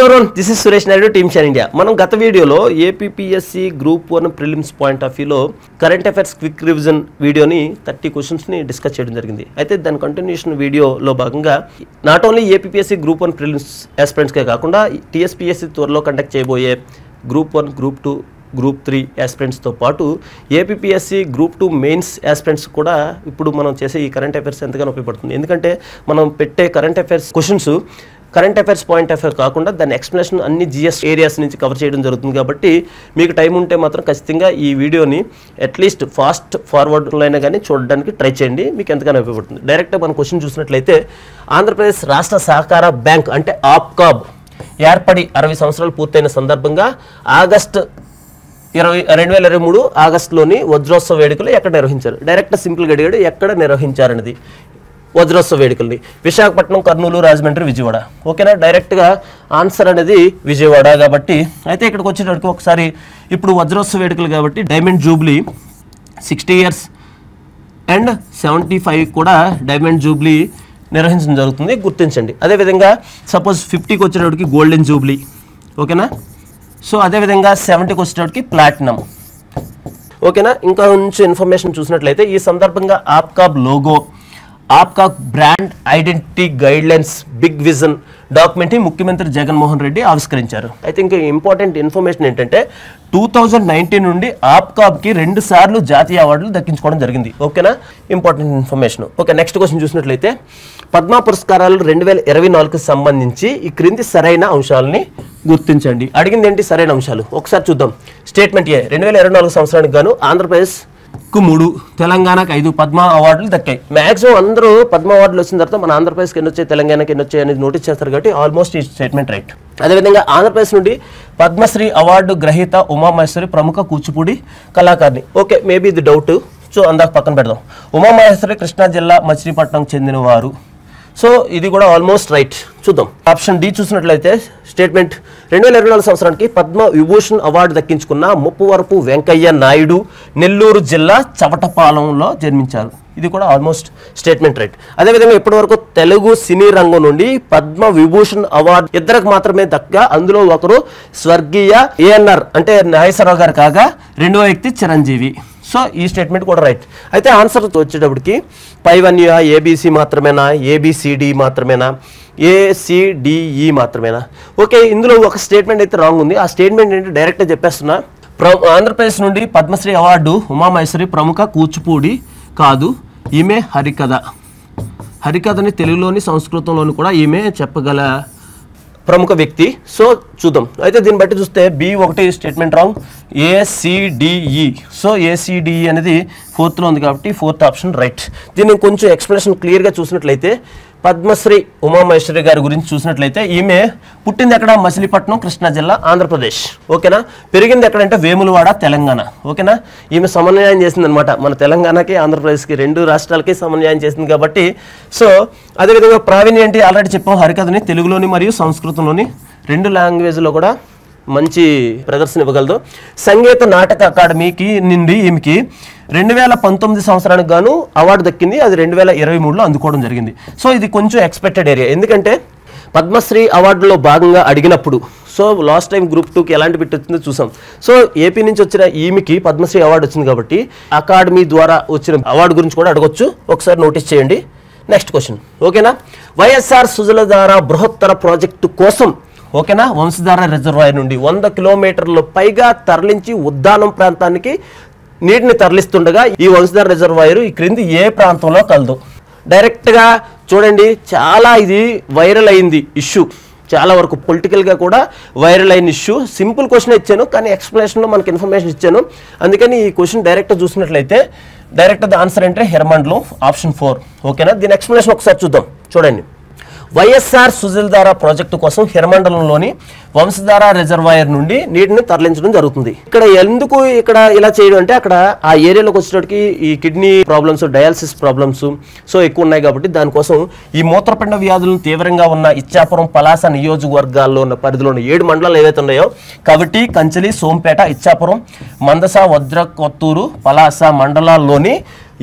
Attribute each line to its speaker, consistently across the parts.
Speaker 1: everyone this is Suresh Naidu team Shaan India మనం గత వీడియోలో APPSC group one prelims point of వ్యూలో కరెంట్ అఫైర్స్ క్విక్ రివిజన్ వీడియోని థర్టీ క్వశ్చన్స్ని డిస్కస్ చేయడం జరిగింది అయితే దాని కంటిన్యూషన్ వీడియోలో భాగంగా not only APSC group one prelims ఆస్పిరెంట్స్కే కాకుండా టీఎస్పీఎస్సి త్వరలో కండక్ట్ చేయబోయే group one group two group three యాస్పిరెంట్స్తో పాటు APSC group two mains aspirants కూడా ఇప్పుడు మనం చేసే ఈ కరెంట్ అఫైర్స్ ఎంతగానో ఉపయోగపడుతుంది ఎందుకంటే మనం పెట్టే current affairs questions current affairs point of view కాకుండా దాని ఎక్స్ప్లెనేషన్ అన్ని జిఎస్ ఏరియాస్ నుంచి కవర్ చేయడం జరుగుతుంది కాబట్టి మీకు టైం ఉంటే మాత్రం ఖచ్చితంగా ఈ వీడియోని అట్లీస్ట్ ఫాస్ట్ ఫార్వర్డ్లో అయినా కానీ చూడడానికి ట్రై చేయండి మీకు ఎంతగానో ఉపయోగపడుతుంది డైరెక్ట్గా మనం క్వశ్చన్ చూసినట్లయితే ఆంధ్రప్రదేశ్ రాష్ట్ర సహకార బ్యాంక్ అంటే ఆప్కాబ్ ఏర్పడి అరవై సంవత్సరాలు పూర్తయిన సందర్భంగా ఆగస్ట్ ఇరవై రెండు వేల ఇరవై మూడు ఆగస్టులోని వజ్రోత్సవ వేడుకలు ఎక్కడ నిర్వహించారు డైరెక్ట్ సింపుల్గా అడిగాడు ఎక్కడ నిర్వహించారనేది వజ్రోత్సవ వేడుకల్ని విశాఖపట్నం కర్నూలు రాజమండ్రి విజయవాడ ఓకేనా డైరెక్ట్గా ఆన్సర్ అనేది విజయవాడ కాబట్టి అయితే ఇక్కడికి వచ్చేటప్పటికి ఒకసారి ఇప్పుడు వజ్రోత్సవ వేడుకలు కాబట్టి diamond jubilee sixty years and seventy five కూడా డైమండ్ జూబ్లీ నిర్వహించడం జరుగుతుంది గుర్తించండి అదేవిధంగా సపోజ్ ఫిఫ్టీకి వచ్చేటప్పటికి గోల్డెన్ జూబ్లీ ఓకేనా సో అదేవిధంగా సెవెంటీకి వచ్చేటప్పటికి ప్లాటినం ఓకేనా ఇంకా కొంచెం ఇన్ఫర్మేషన్ చూసినట్లయితే ఈ సందర్భంగా APCOB logo APCOB brand identity guidelines big vision డాక్యుమెంట్ని ముఖ్యమంత్రి జగన్మోహన్ రెడ్డి ఆవిష్కరించారు అయితే ఇంకా ఇంపార్టెంట్ ఇన్ఫర్మేషన్ ఏంటంటే టూ థౌజండ్ నైన్టీన్ నుండి ఆప్కాబ్కి రెండు సార్లు జాతీయ అవార్డులు దక్కించుకోవడం జరిగింది ఓకేనా important information okay next question చూసినట్లయితే పద్మ పురస్కారాలు రెండు వేల ఇరవై నాలుగుకి సంబంధించి ఈ క్రింది సరైన అంశాలని గుర్తించండి అడిగింది ఏంటి సరైన అంశాలు ఒకసారి చూద్దాం స్టేట్మెంట్ ఏ రెండు వేల ఇరవై నాలుగు సంవత్సరానికి గాను ఆంధ్రప్రదేశ్ కు మూడు తెలంగాణకు ఐదు పద్మ అవార్డులు దక్కాయి మాక్సిమం అందరూ పద్మ అవార్డులు వచ్చిన తర్వాత మన ఆంధ్రప్రదేశ్కి ఎన్ని వచ్చాయి తెలంగాణకి ఎన్ని వచ్చాయి అనేది నోటీస్ చేస్తారు కాబట్టి ఆల్మోస్ట్ ఈ స్టేట్మెంట్ రైట్ అదేవిధంగా ఆంధ్రప్రదేశ్ నుండి పద్మశ్రీ అవార్డు గ్రహీత ఉమామహేశ్వరి ప్రముఖ కూచిపూడి కళాకారిణి ఓకే మేబీ ఇది డౌట్ సో అందాక పక్కన పెడదాం ఉమామహేశ్వరి కృష్ణా జిల్లా మచిలీపట్నం చెందిన వారు సో ఇది కూడా ఆల్మోస్ట్ రైట్ చూద్దాం ఆప్షన్ డి చూసినట్లయితే స్టేట్మెంట్ రెండు వేల ఇరవై నాలుగు సంవత్సరానికి పద్మ విభూషణ్ అవార్డు దక్కించుకున్న ముప్పువరపు వెంకయ్య నాయుడు నెల్లూరు జిల్లా చవటపాలెంలో జన్మించారు ఇది కూడా ఆల్మోస్ట్ స్టేట్మెంట్ రైట్ అదేవిధంగా ఇప్పటివరకు తెలుగు సినీ రంగం నుండి పద్మ విభూషణ్ అవార్డు ఇద్దరికి మాత్రమే దక్క అందులో ఒకరు స్వర్గీయ ఏఎన్ఆర్ అంటే నాగేశ్వరరావు గారు కాగా రెండవ వ్యక్తి చిరంజీవి సో ఈ స్టేట్మెంట్ కూడా రైట్ అయితే ఆన్సర్ వచ్చేటప్పటికి పై వన్ ఏబీసీ మాత్రమేనా ఏబిసిడి మాత్రమేనా ఏసిడిఈ మాత్రమేనా ఓకే ఇందులో ఒక స్టేట్మెంట్ అయితే రాంగ్ ఉంది ఆ స్టేట్మెంట్ ఏంటి డైరెక్ట్గా చెప్పేస్తున్నా ప్ర ఆంధ్రప్రదేశ్ నుండి పద్మశ్రీ అవార్డు ఉమామహేశ్వరి ప్రముఖ కూచిపూడి కాదు ఈమె హరికథ హరికథని తెలుగులోని సంస్కృతంలోని కూడా ఈమె చెప్పగల ప్రముఖ వ్యక్తి సో చూద్దాం అయితే దీన్ని బట్టి చూస్తే బి ఒకటి statement wrong ACDE so ACDE అనేది ఫోర్త్లో ఉంది కాబట్టి ఫోర్త్ ఆప్షన్ రైట్ దీన్ని కొంచెం ఎక్స్ప్లెనేషన్ క్లియర్గా చూసినట్లయితే పద్మశ్రీ ఉమామహేశ్వరి గారి గురించి చూసినట్లయితే ఈమె పుట్టింది ఎక్కడ మచిలీపట్నం కృష్ణా జిల్లా ఆంధ్రప్రదేశ్ ఓకేనా పెరిగింది ఎక్కడంటే వేములవాడ తెలంగాణ ఓకేనా ఈమె సమన్వయం చేసింది అనమాట మన తెలంగాణకి ఆంధ్రప్రదేశ్కి రెండు రాష్ట్రాలకి సమన్వయం చేసింది కాబట్టి సో అదేవిధంగా ప్రావీణ్యం ఏంటి ఆల్రెడీ చెప్పాం హరికథని తెలుగులోని మరియు సంస్కృతంలోని రెండు లాంగ్వేజ్లో కూడా మంచి ప్రదర్శన ఇవ్వగలదు సంగీత నాటక అకాడమీకి నుండి ఈమెకి రెండు వేల పంతొమ్మిది సంవత్సరానికి గాను అవార్డు దక్కింది అది రెండు వేల ఇరవై మూడులో అందుకోవడం జరిగింది సో ఇది కొంచెం ఎక్స్పెక్టెడ్ ఏరియా ఎందుకంటే పద్మశ్రీ అవార్డులో భాగంగా అడిగినప్పుడు సో లాస్ట్ టైం గ్రూప్ టూకి ఎలాంటి బిట్ వచ్చిందో చూసాం సో ఏపీ నుంచి వచ్చిన ఈమెకి పద్మశ్రీ అవార్డు వచ్చింది కాబట్టి అకాడమీ ద్వారా వచ్చిన అవార్డు గురించి కూడా అడగొచ్చు ఒకసారి నోటీస్ చేయండి నెక్స్ట్ క్వశ్చన్ ఓకేనా వైఎస్ఆర్ సుజలధార బృహత్తర ప్రాజెక్టు కోసం ఓకేనా వంశధార రిజర్వాయర్ నుండి వంద కిలోమీటర్ల పైగా తరలించి ఉద్దానం ప్రాంతానికి నీటిని తరలిస్తుండగా ఈ వంశధార రిజర్వాయర్ ఈ క్రింది ఏ ప్రాంతంలో కలదు డైరెక్ట్గా చూడండి చాలా ఇది వైరల్ అయింది ఇష్యూ చాలా వరకు పొలిటికల్గా కూడా వైరల్ అయిన ఇష్యూ సింపుల్ క్వశ్చన్ ఇచ్చాను కానీ ఎక్స్ప్లెనేషన్లో మనకి ఇన్ఫర్మేషన్ ఇచ్చాను అందుకని ఈ క్వశ్చన్ డైరెక్ట్ చూసినట్లయితే డైరెక్ట్ ద ఆన్సర్ అంటే హెర్మండ్లో ఆప్షన్ ఫోర్ ఓకేనా దీని ఎక్స్ప్లెనేషన్ ఒకసారి చూద్దాం చూడండి వైఎస్ఆర్ సుజలధార ప్రాజెక్టు కోసం హిరమండలంలోని వంశధార రిజర్వాయర్ నుండి నీటిని తరలించడం జరుగుతుంది ఇక్కడ ఎందుకు ఇక్కడ ఇలా చేయడం అంటే అక్కడ ఆ ఏరియాలోకి వచ్చేటప్పటికి ఈ kidney problems dialysis problems so ఎక్కువ ఉన్నాయి కాబట్టి దానికోసం ఈ మూత్రపిండ వ్యాధులను తీవ్రంగా ఉన్న ఇచ్చాపురం పలాస నియోజకవర్గాల్లో ఉన్న పరిధిలో ఉన్న ఏడు మండలాలు ఏవైతే ఉన్నాయో కవిటి కంచలి సోంపేట ఇచ్చాపురం మందస వజ్ర కొత్తూరు పలాస మండలాల్లోని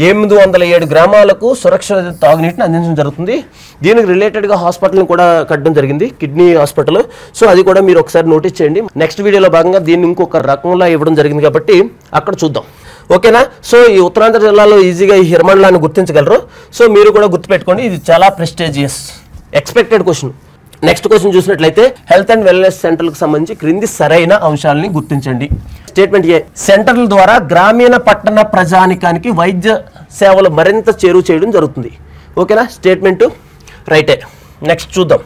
Speaker 1: ఎనిమిది వందల ఏడు గ్రామాలకు సురక్షిత తాగునీటిని అందించడం జరుగుతుంది దీనికి రిలేటెడ్గా హాస్పిటల్ని కూడా కట్టడం జరిగింది కిడ్నీ హాస్పిటల్ సో అది కూడా మీరు ఒకసారి నోటీస్ చేయండి నెక్స్ట్ వీడియోలో భాగంగా దీన్ని ఇంకొక రకంలో ఇవ్వడం జరిగింది కాబట్టి అక్కడ చూద్దాం ఓకేనా సో ఈ ఉత్తరాంధ్ర జిల్లాలో ఈజీగా ఈ హిరమండలాన్ని గుర్తించగలరు సో మీరు కూడా గుర్తుపెట్టుకోండి ఇది చాలా prestigious expected question next question చూసినట్లయితే హెల్త్ అండ్ వెల్నెస్ సెంటర్లకు సంబంధించి క్రింది సరైన అంశాలని గుర్తించండి స్టేట్మెంట్ ఏ సెంటర్ల ద్వారా గ్రామీణ పట్టణ ప్రజానికానికి వైద్య సేవలు మరింత చేరువ చేయడం జరుగుతుంది ఓకేనా స్టేట్మెంట్ రైటే నెక్స్ట్ చూద్దాం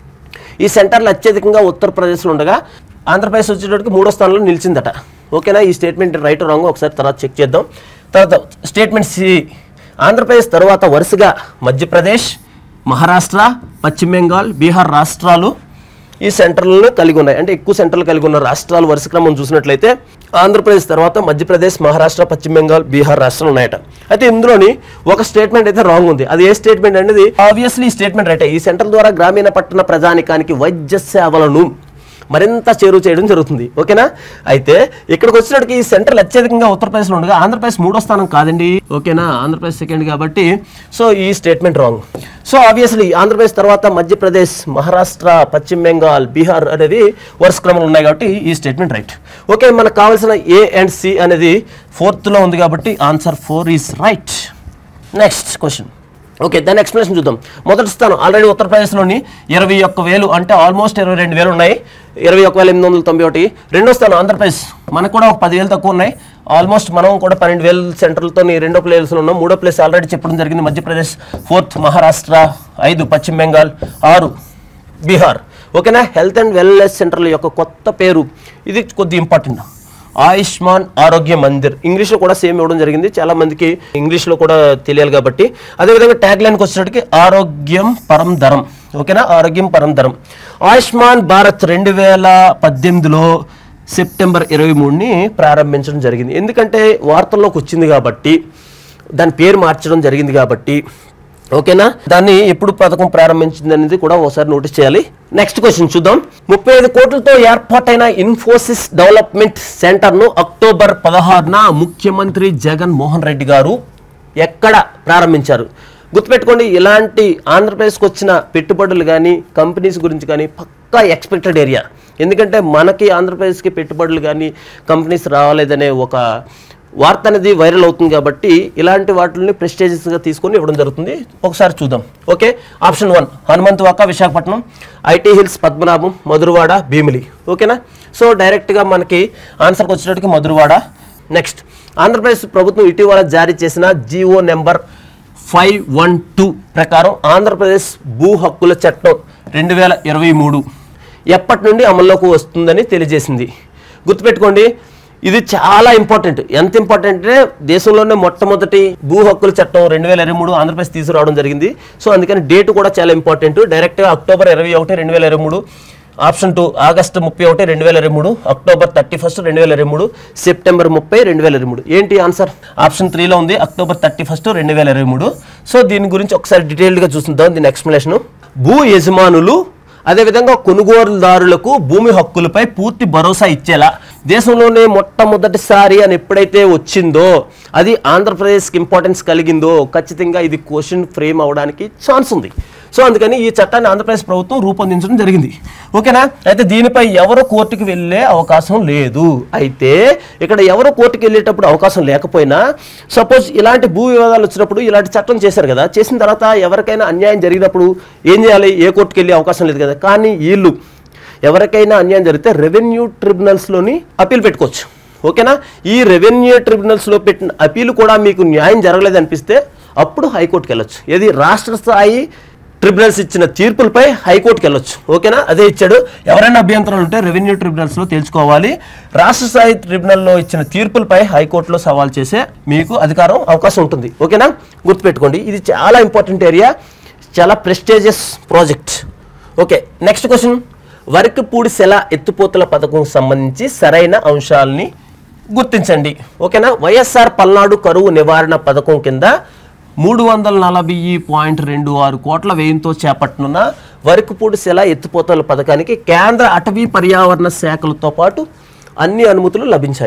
Speaker 1: ఈ సెంటర్లు అత్యధికంగా ఉత్తరప్రదేశ్లో ఉండగా ఆంధ్రప్రదేశ్ వచ్చేటప్పటికి మూడో స్థానంలో నిలిచిందట ఓకేనా ఈ స్టేట్మెంట్ రైట్ రాంగ్ ఒకసారి తర్వాత చెక్ చేద్దాం తర్వాత స్టేట్మెంట్ సి ఆంధ్రప్రదేశ్ తర్వాత వరుసగా మధ్యప్రదేశ్ మహారాష్ట్ర పశ్చిమ బెంగాల్ బీహార్ రాష్ట్రాలు ఈ సెంటర్లను కలిగి ఉన్నాయి అంటే ఎక్కువ సెంటర్లు కలిగి ఉన్న రాష్ట్రాలు వరుస క్రమం చూసినట్లయితే ఆంధ్రప్రదేశ్ తర్వాత మధ్యప్రదేశ్ మహారాష్ట్ర పశ్చిమ బెంగాల్ బీహార్ రాష్ట్రాలు ఉన్నాయట అయితే ఇందులోని ఒక స్టేట్మెంట్ అయితే రాంగ్ ఉంది అది ఏ స్టేట్మెంట్ అనేది ఆబ్వియస్లీ ఈ స్టేట్మెంట్ రైట్ ఈ సెంటర్ ద్వారా గ్రామీణ పట్టణ ప్రజానికానికి వైద్య సేవలను మరింత చేరువ చేయడం జరుగుతుంది ఓకేనా అయితే ఇక్కడికి వచ్చినట్టుకి ఈ సెంటర్లు అత్యధికంగా ఉత్తరప్రదేశ్లో ఉండగా ఆంధ్రప్రదేశ్ మూడో స్థానం కాదండి ఓకేనా ఆంధ్రప్రదేశ్ సెకండ్ కాబట్టి సో ఈ statement wrong so obviously Andhra Pradesh తర్వాత మధ్యప్రదేశ్ మహారాష్ట్ర పశ్చిమ బెంగాల్ బీహార్ అనేది వరుస క్రమంలో ఉన్నాయి కాబట్టి ఈ స్టేట్మెంట్ రైట్ ఓకే మనకు కావాల్సిన ఏ అండ్ సి అనేది ఫోర్త్లో ఉంది కాబట్టి answer four is right next question okay దాని ఎక్స్ప్లెనేషన్ చూద్దాం మొదటి స్థానం ఆల్రెడీ ఉత్తరప్రదేశ్లోని ఇరవై ఒక్క వేలు అంటే ఆల్మోస్ట్ ఇరవై రెండు వేలు ఉన్నాయి ఇరవై ఒక్క వేల ఎనిమిది వందల తొంభై ఒకటి రెండో స్థానం ఆంధ్రప్రదేశ్ మనకు కూడా ఒక పదివేలు తక్కువ ఉన్నాయి ఆల్మోస్ట్ మనం కూడా పన్నెండు వేల సెంటర్లతో రెండో ప్లేస్లో ఉన్నాం మూడో ప్లేస్ ఆల్రెడీ చెప్పడం జరిగింది మధ్యప్రదేశ్ ఫోర్త్ మహారాష్ట్ర ఐదు పశ్చిమ బెంగాల్ ఆరు బీహార్ ఓకేనా హెల్త్ అండ్ వెల్నెస్ సెంటర్ల యొక్క కొత్త పేరు ఇది కొద్ది ఇంపార్టెంట్ ఆయుష్మాన్ ఆరోగ్య మందిర్ ఇంగ్లీష్లో కూడా సేమ్ ఇవ్వడం జరిగింది చాలా మందికి ఇంగ్లీష్లో కూడా తెలియాలి కాబట్టి అదేవిధంగా ట్యాగ్ లైన్కి వచ్చేటప్పటికి ఆరోగ్యం పరం ధరం ఓకేనా ఆరోగ్యం పరం ధరం ఆయుష్మాన్ భారత్ రెండు వేల పద్దెనిమిదిలో సెప్టెంబర్ ఇరవై మూడుని ప్రారంభించడం జరిగింది ఎందుకంటే వార్తల్లోకి వచ్చింది కాబట్టి దాని పేరు మార్చడం జరిగింది కాబట్టి ఓకేనా దాన్ని ఎప్పుడు పథకం ప్రారంభించింది అనేది కూడా ఒకసారి నోటీస్ చేయాలి నెక్స్ట్ క్వశ్చన్ చూద్దాం ముప్పై ఐదు కోట్లతో ఏర్పాటైన ఇన్ఫోసిస్ డెవలప్మెంట్ సెంటర్ ను అక్టోబర్ పదహారున ముఖ్యమంత్రి జగన్ మోహన్ రెడ్డి గారు ఎక్కడ ప్రారంభించారు గుర్తుపెట్టుకోండి ఇలాంటి ఆంధ్రప్రదేశ్కి వచ్చిన పెట్టుబడులు కానీ కంపెనీస్ గురించి కానీ పక్కా ఎక్స్పెక్టెడ్ ఏరియా ఎందుకంటే మనకి ఆంధ్రప్రదేశ్కి పెట్టుబడులు కానీ కంపెనీస్ రావాలేదనే ఒక వార్త అనేది వైరల్ అవుతుంది కాబట్టి ఇలాంటి వాటిని ప్రెస్టేజెస్గా తీసుకొని ఇవ్వడం జరుగుతుంది ఒకసారి చూద్దాం okay option one Hanumanthuvaka Visakhapatnam IT hills Padmanabham Madhurawada Bheemili ఓకేనా సో డైరెక్ట్గా మనకి ఆన్సర్కి వచ్చేటట్టుకి మధురవాడ నెక్స్ట్ ఆంధ్రప్రదేశ్ ప్రభుత్వం ఇటీవల జారీ చేసిన GO number five one two ప్రకారం ఆంధ్రప్రదేశ్ భూ హక్కుల చట్టం రెండు వేల ఇరవై మూడు ఎప్పటి నుండి అమల్లోకి వస్తుందని తెలియజేసింది గుర్తుపెట్టుకోండి ఇది చాలా ఇంపార్టెంట్ ఎంత ఇంపార్టెంట్ అంటే దేశంలోనే మొట్టమొదటి భూ హక్కుల చట్టం రెండు వేల ఇరవై మూడు ఆంధ్రప్రదేశ్ తీసుకురావడం జరిగింది సో అందుకని డేట్ కూడా చాలా ఇంపార్టెంట్ డైరెక్ట్గా అక్టోబర్ ఇరవై ఒకటి రెండు వేల ఇరవై మూడు ఆప్షన్ టూ ఆగస్టు ముప్పై ఒకటి రెండు వేల ఇరవై మూడు అక్టోబర్ థర్టీ ఫస్ట్ రెండు వేల ఇరవై మూడు సెప్టెంబర్ ముప్పై రెండు వేల ఇరవై మూడు ఏంటి ఆన్సర్ ఆప్షన్ త్రీలో ఉంది అక్టోబర్ థర్టీ ఫస్ట్ రెండు వేల ఇరవై మూడు సో దీని గురించి ఒకసారి డీటెయిల్డ్గా చూస్తుందాం దీని ఎక్స్ప్లెనేషన్ భూ యజమానులు అదేవిధంగా కొనుగోలుదారులకు భూమి హక్కులపై పూర్తి భరోసా ఇచ్చేలా దేశంలోనే మొట్టమొదటిసారి అని ఎప్పుడైతే వచ్చిందో అది ఆంధ్రప్రదేశ్కి ఇంపార్టెన్స్ కలిగిందో ఖచ్చితంగా ఇది క్వశ్చన్ ఫ్రేమ్ అవడానికి ఛాన్స్ ఉంది సో అందుకని ఈ చట్టాన్ని ఆంధ్రప్రదేశ్ ప్రభుత్వం రూపొందించడం జరిగింది ఓకేనా అయితే దీనిపై ఎవరు కోర్టుకు వెళ్ళే అవకాశం లేదు అయితే ఇక్కడ ఎవరు కోర్టుకు వెళ్ళేటప్పుడు అవకాశం లేకపోయినా సపోజ్ ఇలాంటి భూ వివాదాలు వచ్చినప్పుడు ఇలాంటి చట్టం చేశారు కదా చేసిన తర్వాత ఎవరికైనా అన్యాయం జరిగినప్పుడు ఏం చేయాలి ఏ కోర్టుకు వెళ్ళే అవకాశం లేదు కదా కానీ వీళ్ళు ఎవరికైనా అన్యాయం జరిగితే రెవెన్యూ ట్రిబ్యునల్స్లోని అప్పీల్ పెట్టుకోవచ్చు ఓకేనా ఈ రెవెన్యూ ట్రిబ్యునల్స్లో పెట్టిన అప్పీల్ కూడా మీకు న్యాయం జరగలేదు అనిపిస్తే అప్పుడు హైకోర్టుకి వెళ్ళొచ్చు ఏది రాష్ట్ర స్థాయి ట్రిబ్యునల్స్ ఇచ్చిన తీర్పులపై హైకోర్టుకి వెళ్ళొచ్చు ఓకేనా అదే ఇచ్చాడు ఎవరైనా అభ్యంతరాలు ఉంటే రెవెన్యూ ట్రిబ్యునల్స్లో తేల్చుకోవాలి రాష్ట్ర స్థాయి ట్రిబ్యునల్లో ఇచ్చిన తీర్పులపై హైకోర్టులో సవాల్ చేసే మీకు అధికారం అవకాశం ఉంటుంది ఓకేనా గుర్తుపెట్టుకోండి ఇది చాలా ఇంపార్టెంట్ ఏరియా చాలా prestigious project okay next question Varikapudi సెల ఎత్తుపోతల పథకం సంబంధించి సరైన అంశాలని గుర్తించండి ఓకేనా వైఎస్ఆర్ పల్నాడు కరువు నివారణ పథకం కింద మూడు వందల నలభై పాయింట్ రెండు ఆరు కోట్ల వ్యయంతో చేపట్టనున్న వరకుపూడి సెల ఎత్తిపోతల పథకానికి కేంద్ర అటవీ పర్యావరణ శాఖలతో పాటు అన్ని అనుమతులు లభించాయి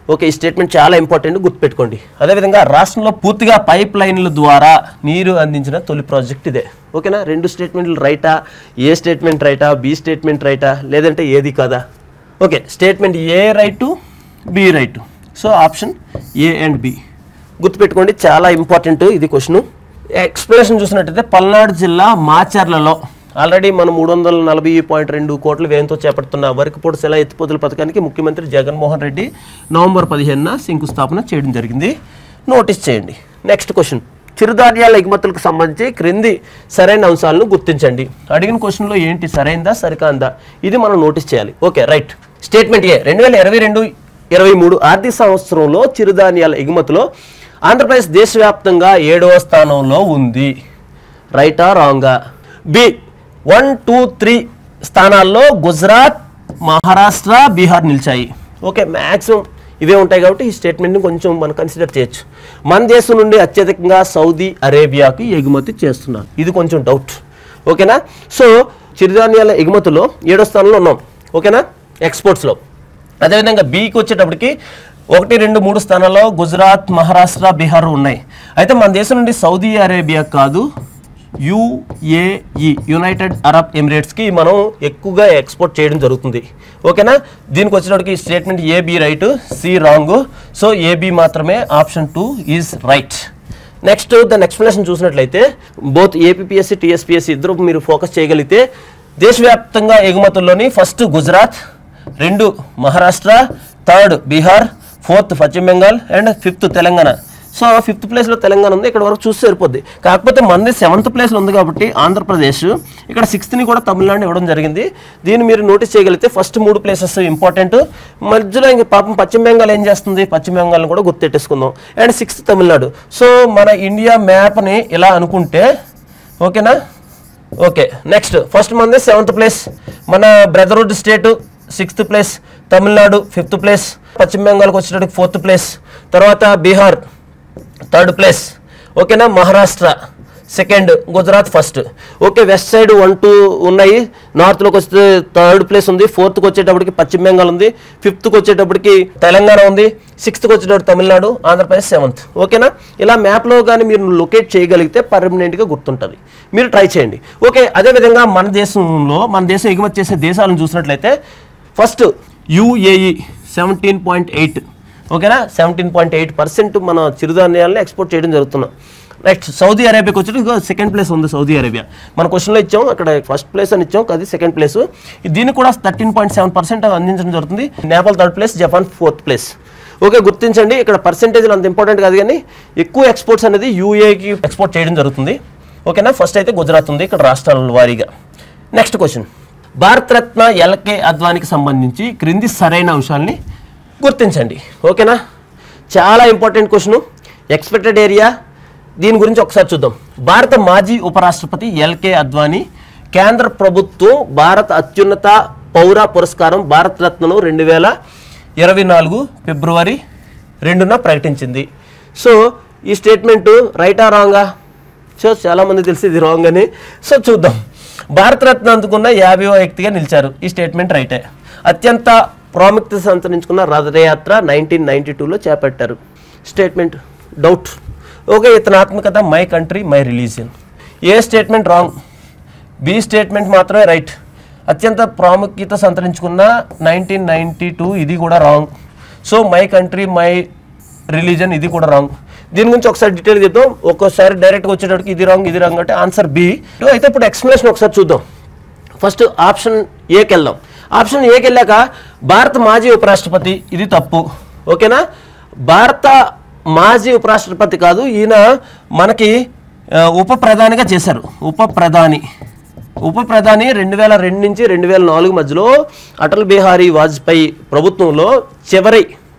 Speaker 1: ఓకే ఈ స్టేట్మెంట్ చాలా ఇంపార్టెంట్ గుర్తుపెట్టుకోండి అదేవిధంగా రాష్ట్రంలో పూర్తిగా పైప్ లైన్ల ద్వారా నీరు అందించిన తొలి ప్రాజెక్ట్ ఇదే ఓకేనా రెండు స్టేట్మెంట్లు రైటా ఏ స్టేట్మెంట్ రైటా బి స్టేట్మెంట్ రైటా లేదంటే ఏది కాదా okay statement A right B right so option A and B గుర్తుపెట్టుకోండి చాలా ఇంపార్టెంట్ ఇది క్వశ్చన్ ఎక్స్ప్లెనేషన్ చూసినట్టయితే పల్నాడు జిల్లా మాచర్లలో ఆల్రెడీ మనం మూడు వందల నలభై పాయింట్ రెండు కోట్ల వ్యయంతో చేపడుతున్న వరకపూడి సెల ఎత్తిపోతుల పథకానికి ముఖ్యమంత్రి జగన్మోహన్ రెడ్డి నవంబర్ పదిహేనున శంకుస్థాపన చేయడం జరిగింది నోటీస్ చేయండి నెక్స్ట్ క్వశ్చన్ చిరుధాన్యాల ఎగుమతులకు సంబంధించి క్రింది సరైన అంశాలను గుర్తించండి అడిగిన క్వశ్చన్లో ఏంటి సరైందా సరికాందా ఇది మనం నోటీస్ చేయాలి ఓకే రైట్ స్టేట్మెంట్ ఏ రెండు వేల ఇరవై రెండు ఇరవై మూడు ఆర్థిక సంవత్సరంలో చిరుధాన్యాల ఎగుమతిలో ఆంధ్రప్రదేశ్ దేశవ్యాప్తంగా ఏడవ స్థానంలో ఉంది రైటా రాంగా బి వన్ టూ త్రీ స్థానాల్లో గుజరాత్ మహారాష్ట్ర బీహార్ నిలిచాయి ఓకే మ్యాక్సిమం ఇవే ఉంటాయి కాబట్టి ఈ స్టేట్మెంట్ని కొంచెం మనం కన్సిడర్ చేయొచ్చు మన దేశం నుండి అత్యధికంగా సౌదీ అరేబియాకి ఎగుమతి చేస్తున్నారు ఇది కొంచెం డౌట్ ఓకేనా సో చిరుధాన్యాల ఎగుమతిలో ఏడో స్థానంలో ఉన్నాం ఓకేనా ఎక్స్పోర్ట్స్లో అదేవిధంగా బీకి వచ్చేటప్పటికి ఒకటి రెండు మూడు స్థానాల్లో గుజరాత్ మహారాష్ట్ర బీహార్ ఉన్నాయి అయితే మన దేశం నుండి సౌదీ అరేబియా కాదు యుఏఈ యునైటెడ్ అరబ్ ఎమిరేట్స్కి మనం ఎక్కువగా ఎక్స్పోర్ట్ చేయడం జరుగుతుంది ఓకేనా దీనికి వచ్చేటప్పటికి statement AB right C wrong so AB మాత్రమే option two is right next దాని ఎక్స్ప్లెనేషన్ చూసినట్లయితే బోత్ ఏపీఎస్సి టీఎస్పీఎస్సి ఇద్దరు మీరు ఫోకస్ చేయగలిగితే దేశవ్యాప్తంగా ఎగుమతుల్లోని ఫస్ట్ గుజరాత్ రెండు Maharashtra third Bihar fourth Paschim Bengal and fifth Telangana so fifth ప్లేస్లో తెలంగాణ ఉంది ఇక్కడ వరకు చూస్తే సరిపోద్ది కాకపోతే మనది సెవెంత్ ప్లేస్లో ఉంది కాబట్టి ఆంధ్రప్రదేశ్ ఇక్కడ సిక్స్త్ని కూడా తమిళనాడు ఇవ్వడం జరిగింది దీన్ని మీరు నోటీస్ చేయగలిగితే ఫస్ట్ మూడు ప్లేసెస్ ఇంపార్టెంట్ మధ్యలో ఇంక పాపం పశ్చిమ బెంగాల్ ఏం చేస్తుంది పశ్చిమ బెంగాల్ని కూడా గుర్తెట్టేసుకుందాం అండ్ సిక్స్త్ తమిళనాడు సో మన ఇండియా మ్యాప్ని ఇలా అనుకుంటే ఓకేనా ఓకే నెక్స్ట్ ఫస్ట్ మంది సెవెంత్ ప్లేస్ మన brotherhood state sixth place Tamil Nadu fifth place Paschim బెంగాల్కి వచ్చేటప్పటికి ఫోర్త్ ప్లేస్ తర్వాత బీహార్ థర్డ్ ప్లేస్ ఓకేనా Maharashtra second Gujarat first okay west side one two ఉన్నాయి నార్త్లోకి వస్తే థర్డ్ ప్లేస్ ఉంది ఫోర్త్కి వచ్చేటప్పటికి పశ్చిమ బెంగాల్ ఉంది ఫిఫ్త్కి వచ్చేటప్పటికి తెలంగాణ ఉంది సిక్స్త్కి వచ్చేటప్పుడు తమిళనాడు ఆంధ్రప్రదేశ్ సెవెంత్ ఓకేనా ఇలా మ్యాప్లో కానీ మీరు లొకేట్ చేయగలిగితే పర్మనెంట్గా గుర్తుంటుంది మీరు ట్రై చేయండి ఓకే అదేవిధంగా మన దేశంలో మన దేశం ఎగుమతి చేసే దేశాలను చూసినట్లయితే first UAE seventeen point eight ఓకేనా సెవెంటీన్ పాయింట్ ఎయిట్ పర్సెంట్ మన చిరుధాన్యాలను ఎక్స్పోర్ట్ చేయడం జరుగుతున్నాం నెక్స్ట్ సౌదీ అరేబియాకి వచ్చి సెకండ్ ప్లేస్ ఉంది సౌదీ అరేబియా మన క్వశ్చన్లో ఇచ్చాం అక్కడ ఫస్ట్ ప్లేస్ అని ఇచ్చాం అది సెకండ్ ప్లేస్ దీన్ని కూడా థర్టీన్ పాయింట్ సెవెన్ పర్సెంట్ అందించడం జరుగుతుంది Nepal third place Japan fourth place okay గుర్తించండి ఇక్కడ పర్సెంటేజ్లు అంత ఇంపార్టెంట్ కాదు కానీ ఎక్కువ ఎక్స్పోర్ట్స్ అనేది యూఏకి ఎక్స్పోర్ట్ చేయడం జరుగుతుంది ఓకేనా ఫస్ట్ అయితే గుజరాత్ ఉంది ఇక్కడ రాష్ట్రాల వారీగా నెక్స్ట్ క్వశ్చన్ భారతరత్న ఎల్కే అద్వానికి సంబంధించి క్రింది సరైన అంశాలని గుర్తించండి ఓకేనా చాలా ఇంపార్టెంట్ క్వశ్చన్ ఎక్స్పెక్టెడ్ ఏరియా దీని గురించి ఒకసారి చూద్దాం భారత మాజీ ఉపరాష్ట్రపతి ఎల్కే అద్వానీ కేంద్ర ప్రభుత్వం భారత అత్యున్నత పౌర పురస్కారం భారతరత్నను రెండు వేల ఇరవై నాలుగు ఫిబ్రవరి రెండున ప్రకటించింది సో ఈ స్టేట్మెంట్ రైటా రాంగా సో చాలామంది తెలిసి ఇది రాంగ్ అని సో చూద్దాం భారతరత్న అందుకున్న యాభైవ వ్యక్తిగా నిలిచారు ఈ స్టేట్మెంట్ రైటే అత్యంత ప్రాముఖ్యత సంతరించుకున్న రథయాత్ర నైన్టీన్ నైన్టీ టూలో చేపట్టారు స్టేట్మెంట్ డౌట్ ఓకే ఇతని ఆత్మకథ my country my religion A statement wrong B statement మాత్రమే రైట్ అత్యంత ప్రాముఖ్యత సంతరించుకున్న నైన్టీన్ నైన్టీ టూ ఇది కూడా wrong so my country my religion ఇది కూడా రాంగ్ దీని గురించి ఒకసారి డీటెయిల్ చెప్తాం ఒక్కోసారి డైరెక్ట్గా వచ్చేటప్పటికి ఇది రాంగ్ ఇది రాంగ్ అంటే ఆన్సర్ బి అయితే ఇప్పుడు ఎక్స్ప్లెనేషన్ ఒకసారి చూద్దాం ఫస్ట్ ఆప్షన్ ఏకి వెళ్దాం ఆప్షన్ ఏకి వెళ్ళాక భారత మాజీ ఉపరాష్ట్రపతి ఇది తప్పు ఓకేనా భారత మాజీ ఉపరాష్ట్రపతి కాదు ఈయన మనకి ఆ, ఉప ప్రధానిగా చేశారు ఉప ప్రధాని ఉప ప్రధాని రెండు వేల రెండు నుంచి రెండు వేల నాలుగు మధ్యలో అటల్ బిహారీ వాజ్పేయి ప్రభుత్వంలో చివరి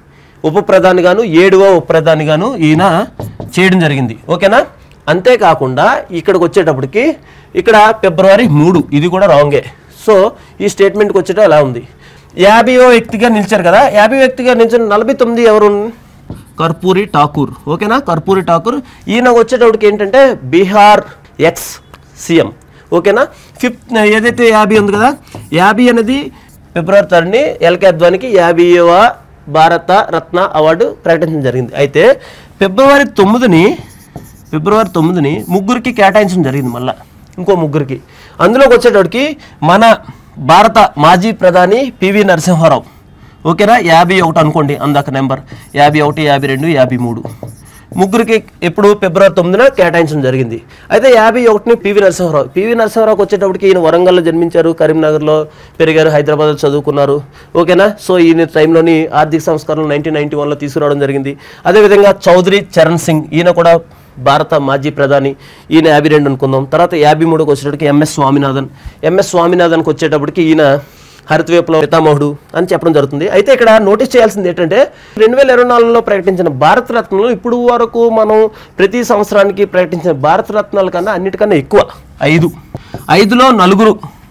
Speaker 1: ఉప ప్రధానిగాను ఏడవ ఉప ప్రధానిగాను ఈయన చేయడం జరిగింది ఓకేనా అంతేకాకుండా ఇక్కడికి వచ్చేటప్పటికి ఇక్కడ ఫిబ్రవరి మూడు ఇది కూడా రాంగే సో ఈ స్టేట్మెంట్కి వచ్చేట ఎలా ఉంది యాభైవ వ్యక్తిగా నిలిచారు కదా యాభై వ్యక్తిగా నిలిచిన నలభై తొమ్మిది ఎవరు కర్పూరి ఠాకూర్ ఓకేనా కర్పూరి ఠాకూర్ ఈయన వచ్చేటప్పటికి ఏంటంటే బీహార్ ఎక్స్ సీఎం ఓకేనా ఫిఫ్త్ ఏదైతే యాభై ఉంది కదా యాభై అనేది ఫిబ్రవరి థర్డ్ని ఎల్కే అద్వానికి యాభైవ భారత రత్న అవార్డు ప్రకటించడం జరిగింది అయితే ఫిబ్రవరి తొమ్మిదిని ఫిబ్రవరి తొమ్మిదిని ముగ్గురికి కేటాయించడం జరిగింది మళ్ళా ఇంకో ముగ్గురికి అందులోకి వచ్చేటప్పటికి మన భారత మాజీ ప్రధాని పివి నరసింహారావు ఓకేనా యాభై ఒకటి అనుకోండి అందాక నెంబర్ యాభై ఒకటి యాభై రెండు యాభై మూడు ముగ్గురికి ఎప్పుడు ఫిబ్రవరి తొమ్మిదిన కేటాయించడం జరిగింది అయితే యాభై ఒకటిని పివి నరసింహారావు పివి నరసింహారావుకి వచ్చేటప్పటికి ఈయన వరంగల్లో జన్మించారు కరీంనగర్లో పెరిగారు హైదరాబాద్లో చదువుకున్నారు ఓకేనా సో ఈయన టైంలోని ఆర్థిక సంస్కరణలు నైన్టీన్ నైన్టీ వన్లో తీసుకురావడం జరిగింది అదేవిధంగా చౌదరి చరణ్ సింగ్ ఈయన కూడా భారత మాజీ ప్రధాని ఈయన యాభై రెండు అనుకుందాం తర్వాత యాభై మూడుకి వచ్చేటప్పటికి ఎంఎస్ స్వామినాథన్ ఎంఎస్ స్వామినాథన్కి వచ్చేటప్పటికి ఈయన హరిత విప్లవ పితామహుడు అని చెప్పడం జరుగుతుంది అయితే ఇక్కడ నోటీస్ చేయాల్సింది ఏంటంటే రెండు వేల ఇరవై నాలుగులో ప్రకటించిన భారత రత్నాలు ఇప్పుడు వరకు మనం ప్రతి సంవత్సరానికి ప్రకటించిన భారత రత్నాల కన్నా అన్నిటికన్నా ఎక్కువ ఐదు ఐదులో నలుగురు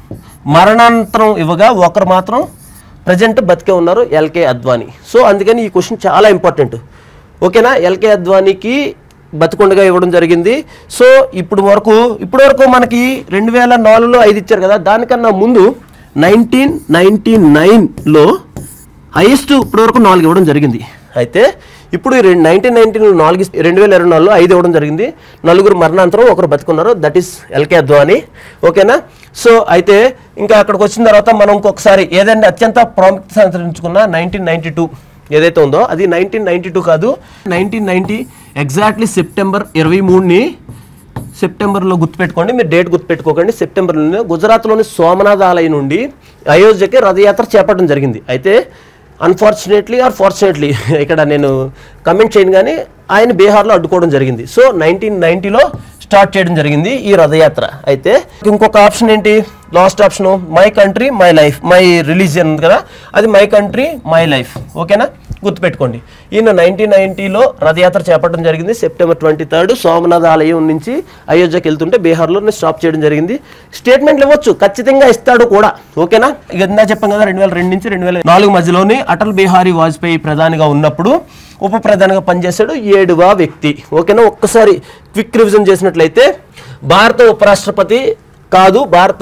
Speaker 1: మరణాంతరం ఇవ్వగా ఒకరు మాత్రం ప్రజెంట్ బతికే ఉన్నారు ఎల్కే అద్వానీ సో అందుకని ఈ క్వశ్చన్ చాలా ఇంపార్టెంట్ ఓకేనా ఎల్కే అద్వానీకి బతికొండగా ఇవ్వడం జరిగింది సో ఇప్పుడు వరకు ఇప్పటి వరకు మనకి రెండు వేల నాలుగులో ఐదు ఇచ్చారు కదా దానికన్నా ముందు నైన్టీన్ నైన్టీ నైన్లో హైయెస్ట్ ఇప్పటి వరకు నాలుగు ఇవ్వడం జరిగింది అయితే ఇప్పుడు రెండు నైన్టీన్ నైన్టీన్ నాలుగు ఇస్- రెండు వేల ఇరవై నాలుగులో ఐదు ఇవ్వడం జరిగింది నలుగురు మరణాంతరం ఒకరు బతుకున్నారు దట్ ఈస్ ఎల్కే అద్వానీ ఓకేనా సో అయితే ఇంకా అక్కడికి వచ్చిన తర్వాత మనం ఇంకొకసారి ఏదైనా అత్యంత ప్రాముఖ్యత సంతరించుకున్న నైన్టీన్ నైన్టీ టూ ఏదైతే ఉందో అది నైన్టీన్ నైన్టీ టూ కాదు నైన్టీన్ నైన్టీ ఎగ్జాక్ట్లీ సెప్టెంబర్ ఇరవై మూడుని సెప్టెంబర్లో గుర్తుపెట్టుకోండి మీరు డేట్ గుర్తుపెట్టుకోకండి సెప్టెంబర్లో గుజరాత్లోని సోమనాథ్ ఆలయం నుండి అయోధ్యకి రథయాత్ర చేపట్టడం జరిగింది అయితే అన్ఫార్చునేట్లీ ఆర్ ఫార్చునేట్లీ ఇక్కడ నేను కమెంట్ చేయను కానీ ఆయన బీహార్లో అడ్డుకోవడం జరిగింది సో నైన్టీన్ నైన్టీలో స్టార్ట్ చేయడం జరిగింది ఈ రథయాత్ర అయితే ఇంకొక ఆప్షన్ ఏంటి last option my country my life my religion ఉంది కదా అది మై కంట్రీ మై లైఫ్ ఓకేనా గుర్తుపెట్టుకోండి ఈయన నైన్టీన్ నైన్టీలో రథయాత్ర చేపట్టడం జరిగింది సెప్టెంబర్ ట్వంటీ థర్డ్ సోమనాథ్ ఆలయం నుంచి అయోధ్యకి వెళ్తుంటే బీహార్లో స్టాప్ చేయడం జరిగింది స్టేట్మెంట్లు ఇవ్వచ్చు ఖచ్చితంగా ఇస్తాడు కూడా ఓకేనా ఇక ఇందా చెప్పాం కదా రెండు వేల రెండు నుంచి రెండు వేల నాలుగు మధ్యలోని అటల్ బిహారీ వాజ్పేయి ప్రధానిగా ఉన్నప్పుడు ఉప ప్రధానిగా పనిచేశాడు ఏడువ వ్యక్తి ఓకేనా ఒక్కసారి క్విక్ రివిజన్ చేసినట్లయితే భారత ఉపరాష్ట్రపతి కాదు భారత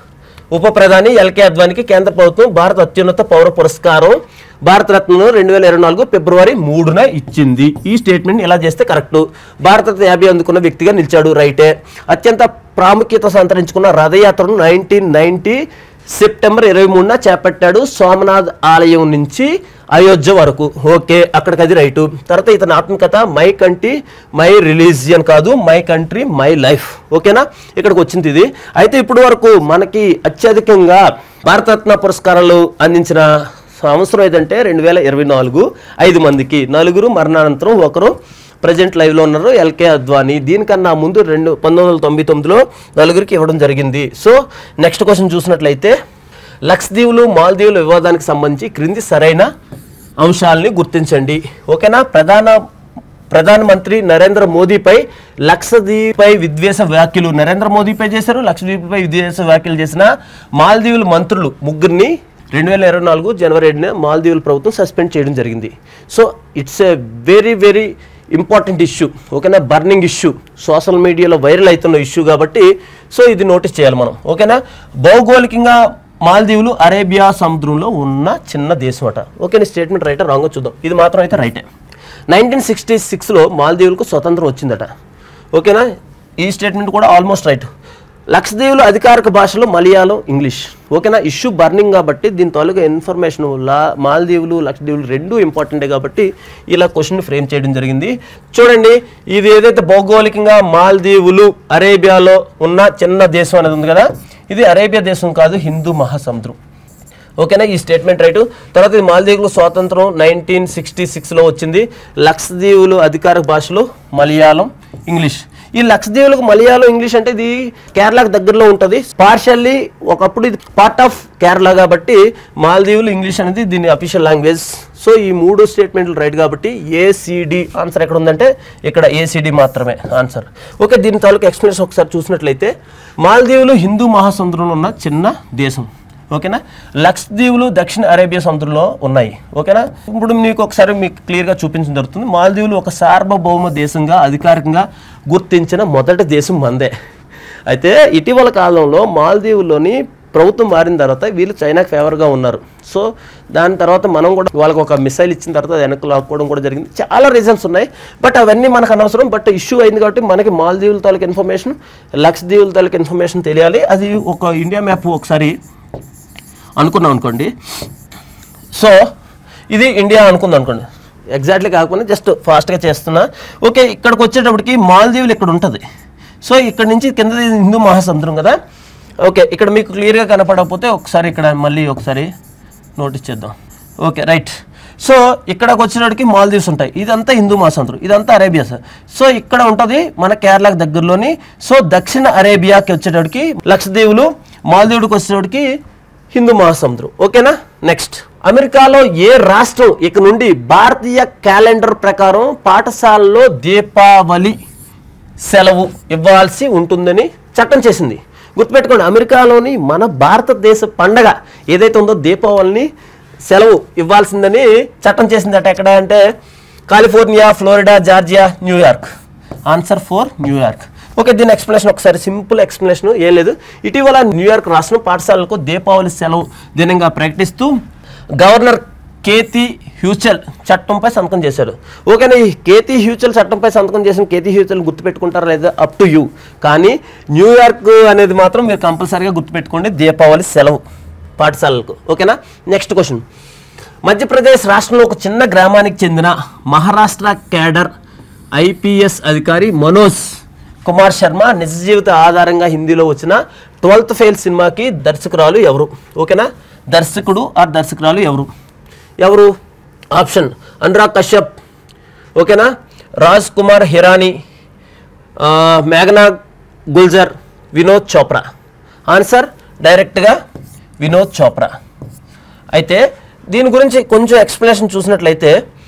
Speaker 1: ఉప ప్రధాని ఎల్కే అద్వానికి కేంద్ర ప్రభుత్వం భారత అత్యున్నత పౌర పురస్కారం భారతరత్నను రెండు వేల ఇరవై నాలుగు ఫిబ్రవరి మూడున ఇచ్చింది ఈ స్టేట్మెంట్ ఎలా చేస్తే కరెక్ట్ భారతరత్న యాభై అందుకున్న వ్యక్తిగా నిలిచాడు రైటే అత్యంత ప్రాముఖ్యత సంతరించుకున్న రథయాత్రను నైన్టీన్ నైన్టీ సెప్టెంబర్ ఇరవై మూడున చేపట్టాడు సోమనాథ్ ఆలయం నుంచి అయోధ్య వరకు ఓకే అక్కడికి అది రైటు తర్వాత ఇతని ఆత్మకథ మై కంట్రీ మై రిలీజియన్ కాదు మై కంట్రీ మై లైఫ్ ఓకేనా ఇక్కడికి వచ్చింది ఇది అయితే ఇప్పటి వరకు మనకి అత్యధికంగా భారతరత్న పురస్కారాలు అందించిన సంవత్సరం ఏదంటే రెండు వేల ఇరవై నాలుగు ఐదు మందికి నలుగురు మరణానంతరం ఒకరు ప్రజెంట్ లైవ్లో ఉన్నారు ఎల్కే అద్వానీ దీనికన్నా ముందు రెండు పంతొమ్మిది వందల తొంభై తొమ్మిదిలో నలుగురికి ఇవ్వడం జరిగింది సో నెక్స్ట్ క్వశ్చన్ చూసినట్లయితే లక్షద్వీపులు మాల్దీవుల వివాదానికి సంబంధించి క్రింది సరైన అంశాలని గుర్తించండి ఓకేనా ప్రధాన ప్రధానమంత్రి నరేంద్ర మోదీపై లక్షద్వీపై విద్వేష వ్యాఖ్యలు నరేంద్ర మోదీపై చేశారు లక్షద్వీప్పై విద్వేష వ్యాఖ్యలు చేసిన మాల్దీవుల మంత్రులు ముగ్గురిని రెండు వేల ఇరవై నాలుగు జనవరి ఏడున మాల్దీవుల ప్రభుత్వం సస్పెండ్ చేయడం జరిగింది so it's a very very important issue ఓకేనా బర్నింగ్ ఇష్యూ సోషల్ మీడియాలో వైరల్ అవుతున్న ఇష్యూ కాబట్టి సో ఇది నోటీస్ చేయాలి మనం ఓకేనా భౌగోళికంగా మాల్దీవులు అరేబియా సముద్రంలో ఉన్న చిన్న దేశం అట ఓకే స్టేట్మెంట్ రైటే రాంగో చూద్దాం ఇది మాత్రం అయితే రైటే నైన్టీన్ సిక్స్టీ సిక్స్లో మాల్దీవులకు స్వతంత్రం వచ్చిందట ఓకేనా ఈ స్టేట్మెంట్ కూడా ఆల్మోస్ట్ రైట్ లక్షద్వీపుల అధికారిక భాషలో మలయాళం ఇంగ్లీష్ ఓకేనా ఇష్యూ బర్నింగ్ కాబట్టి దీని తాలూకా ఇన్ఫర్మేషన్ లా మాల్దీవులు లక్షద్వీపులు రెండు ఇంపార్టెంటే కాబట్టి ఇలా క్వశ్చన్ ఫ్రేమ్ చేయడం జరిగింది చూడండి ఇది ఏదైతే భౌగోళికంగా మాల్దీవులు అరేబియాలో ఉన్న చిన్న దేశం అనేది ఉంది కదా ఇది అరేబియా దేశం కాదు హిందూ మహాసముద్రం ఓకేనా ఈ స్టేట్మెంట్ రైట్ తర్వాత ఇది మాల్దీవులు స్వాతంత్రం నైన్టీన్ సిక్స్టీ సిక్స్లో వచ్చింది లక్షద్వీవులు అధికారిక భాషలు మలయాళం ఇంగ్లీష్ ఈ లక్షద్వీవులకు మలయాళం ఇంగ్లీష్ అంటే ఇది కేరళకు దగ్గరలో ఉంటుంది పార్షల్లీ ఒకప్పుడు ఇది పార్ట్ ఆఫ్ కేరళ కాబట్టి మాల్దీవులు ఇంగ్లీష్ అనేది దీని అఫీషియల్ లాంగ్వేజ్ సో ఈ మూడు స్టేట్మెంట్లు రైట్ కాబట్టి ఏసీడి ఆన్సర్ ఎక్కడ ఉందంటే ఇక్కడ ఏసీడి మాత్రమే ఆన్సర్ ఓకే దీని తాలూకు ఎక్స్ప్లెనేషన్ ఒకసారి చూసినట్లయితే మాల్దీవులు హిందూ మహాసముద్రంలో ఉన్న చిన్న దేశం ఓకేనా లక్షద్వీపులు దక్షిణ అరేబియా సముద్రంలో ఉన్నాయి ఓకేనా ఇప్పుడు మీకు ఒకసారి మీకు క్లియర్గా చూపించడం జరుగుతుంది మాల్దీవులు ఒక సార్వభౌమ దేశంగా అధికారికంగా గుర్తించిన మొదటి దేశం మందే అయితే ఇటీవల కాలంలో మాల్దీవుల్లోని ప్రభుత్వం మారిన తర్వాత వీళ్ళు చైనాకి ఫేవర్గా ఉన్నారు సో దాని తర్వాత మనం కూడా వాళ్ళకి ఒక మిసైల్ ఇచ్చిన తర్వాత అది వెనక్కి లాక్కోవడం కూడా జరిగింది చాలా రీజన్స్ ఉన్నాయి బట్ అవన్నీ మనకు అనవసరం బట్ ఇష్యూ అయింది కాబట్టి మనకి మాల్దీవుల తాలూకు ఇన్ఫర్మేషన్ లక్షద్వీవుల తాలూకు ఇన్ఫర్మేషన్ తెలియాలి అది ఒక ఇండియా మ్యాప్ ఒకసారి అనుకున్నాం అనుకోండి సో ఇది ఇండియా అనుకుంది అనుకోండి ఎగ్జాక్ట్లీ కాకుండా జస్ట్ ఫాస్ట్గా చేస్తున్నా ఓకే ఇక్కడికి వచ్చేటప్పటికి మాల్దీవులు ఇక్కడ ఉంటుంది సో ఇక్కడ నుంచి కింద హిందూ మహాసముద్రం కదా ఓకే ఇక్కడ మీకు క్లియర్గా కనపడకపోతే ఒకసారి ఇక్కడ మళ్ళీ ఒకసారి నోటీస్ చేద్దాం ఓకే రైట్ సో ఇక్కడికి వచ్చేటప్పటికి మాల్దీవ్స్ ఉంటాయి ఇదంతా హిందూ మహాసముద్రం ఇదంతా అరేబియా సార్ సో ఇక్కడ ఉంటుంది మన కేరళకు దగ్గరలోని సో దక్షిణ అరేబియాకి వచ్చేటప్పటికి లక్షద్వీపులు మాల్దీవుడికి వచ్చేటప్పటికి హిందూ మహాసముద్రం ఓకేనా నెక్స్ట్ అమెరికాలో ఏ రాష్ట్రం ఇక నుండి భారతీయ క్యాలెండర్ ప్రకారం పాఠశాలలో దీపావళి సెలవు ఇవ్వాల్సి ఉంటుందని చట్టం చేసింది గుర్తుపెట్టుకోండి అమెరికాలోని మన భారతదేశ పండగ ఏదైతే ఉందో దీపావళిని సెలవు ఇవ్వాల్సిందని చట్టం చేసిందట ఎక్కడ అంటే California Florida Georgia New York answer four New York okay దీని ఎక్స్ప్లెనేషన్ ఒకసారి సింపుల్ ఎక్స్ప్లెనేషన్ ఏం లేదు ఇటీవల న్యూయార్క్ రాష్ట్రం పాఠశాలలకు దీపావళి సెలవు దినంగా ప్రకటిస్తూ గవర్నర్ కేతి హ్యూచల్ చట్టంపై సంతకం చేశారు ఓకేనా ఈ కేతి హ్యూచల్ చట్టంపై సంతకం చేసిన కేతి హ్యూచల్ గుర్తుపెట్టుకుంటారా లేదా అప్ టు యూ కానీ న్యూయార్క్ అనేది మాత్రం మీరు కంపల్సరీగా గుర్తుపెట్టుకోండి దీపావళి సెలవు పాఠశాలలకు ఓకేనా నెక్స్ట్ క్వశ్చన్ మధ్యప్రదేశ్ రాష్ట్రంలో ఒక చిన్న గ్రామానికి చెందిన మహారాష్ట్ర క్యాడర్ ఐపీఎస్ అధికారి మనోజ్ కుమార్ శర్మ నిజ జీవిత ఆధారంగా హిందీలో వచ్చిన ట్వెల్త్ ఫెయిల్ సినిమాకి దర్శకురాలు ఎవరు ఓకేనా దర్శకుడు ఆర్ దర్శకురాలు ఎవరు ఎవరు ఆప్షన్ అనురాగ్ కశ్యప్ ఓకేనా రాజ్ కుమార్ హిరానీ ఆ, మేఘనా గుల్జర్ వినోద్ చోప్రా ఆన్సర్ డైరెక్ట్గా వినోద్ చోప్రా అయితే దీని గురించి కొంచెం ఎక్స్ప్లెనేషన్ చూసినట్లయితే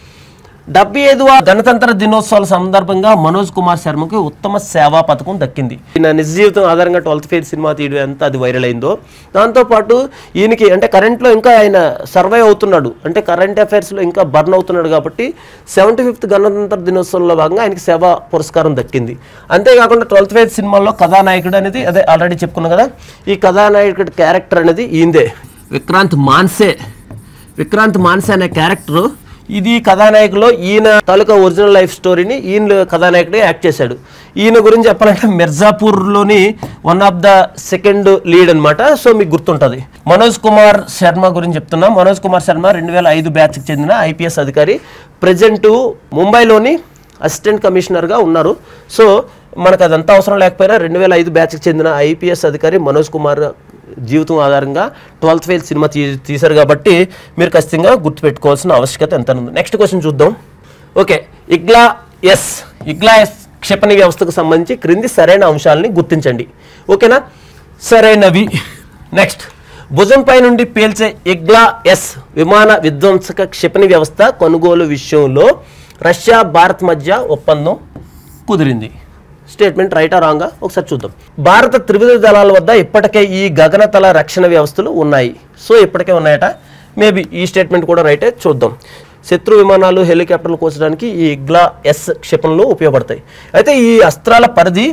Speaker 1: డెబ్బై ఐదవ గణతంత్ర దినోత్సవాల సందర్భంగా మనోజ్ కుమార్ శర్మకి ఉత్తమ సేవా పథకం దక్కింది ఈయన నిజ జీవితం ఆధారంగా ట్వెల్త్ ఫెయిల్ సినిమా తీయడం ఎంత అది వైరల్ అయిందో దాంతోపాటు ఈయనకి అంటే కరెంట్లో ఇంకా ఆయన సర్వైవ్ అవుతున్నాడు అంటే కరెంట్ అఫైర్స్లో ఇంకా బర్న్ అవుతున్నాడు కాబట్టి సెవెంటీ ఫిఫ్త్ గణతంత్ర దినోత్సవంలో భాగంగా ఆయనకి సేవా పురస్కారం దక్కింది అంతేకాకుండా ట్వెల్త్ ఫెయిల్ సినిమాలో కథానాయకుడు అనేది అదే ఆల్రెడీ చెప్పుకున్నాం కదా ఈ కథానాయకుడి క్యారెక్టర్ అనేది ఈయందే విక్రాంత్ మాన్సే విక్రాంత్ మాన్సే అనే క్యారెక్టర్ ఇది కథానాయకులో ఈయన తాలూకా ఒరిజినల్ లైఫ్ స్టోరీని ఈయన కథానాయకుడిగా యాక్ట్ చేశాడు ఈయన గురించి చెప్పాలంటే మిర్జాపూర్లోని one of the second lead అన్నమాట సో మీకు గుర్తుంటుంది మనోజ్ కుమార్ శర్మ గురించి చెప్తున్నా మనోజ్ కుమార్ శర్మ రెండు వేల ఐదు బ్యాచ్కి చెందిన ఐపీఎస్ అధికారి ప్రజెంట్ ముంబైలోని అసిస్టెంట్ కమిషనర్గా ఉన్నారు సో మనకు అదంతా అవసరం లేకపోయినా రెండు వేల ఐదు బ్యాచ్కి చెందిన ఐపీఎస్ అధికారి మనోజ్ కుమార్ జీవితం ఆధారంగా ట్వెల్త్ ఫెయిల్ సినిమా తీ తీశారు కాబట్టి మీరు ఖచ్చితంగా గుర్తుపెట్టుకోవాల్సిన ఆవశ్యకత ఎంత ఉంది నెక్స్ట్ క్వశ్చన్ చూద్దాం okay Igla S Igla S క్షిపణి వ్యవస్థకు సంబంధించి క్రింది సరైన అంశాలని గుర్తించండి ఓకేనా సరైనవి నెక్స్ట్ భుజంపై నుండి పేల్చే ఇగ్లా ఎస్ విమాన విధ్వంసక క్షిపణి వ్యవస్థ కొనుగోలు విషయంలో రష్యా భారత్ మధ్య ఒప్పందం కుదిరింది స్టేట్మెంట్ రైటా రాంగా ఒకసారి చూద్దాం భారత త్రివిధ దళాల వద్ద ఇప్పటికే ఈ గగనతల రక్షణ వ్యవస్థలు ఉన్నాయి సో ఇప్పటికే ఉన్నాయట మేబీ ఈ స్టేట్మెంట్ కూడా రైటే చూద్దాం శత్రు విమానాలు హెలికాప్టర్లు కోసడానికి ఈ ఇగ్లా ఎస్ క్షిపణులు ఉపయోగపడతాయి అయితే ఈ అస్త్రాల పరిధి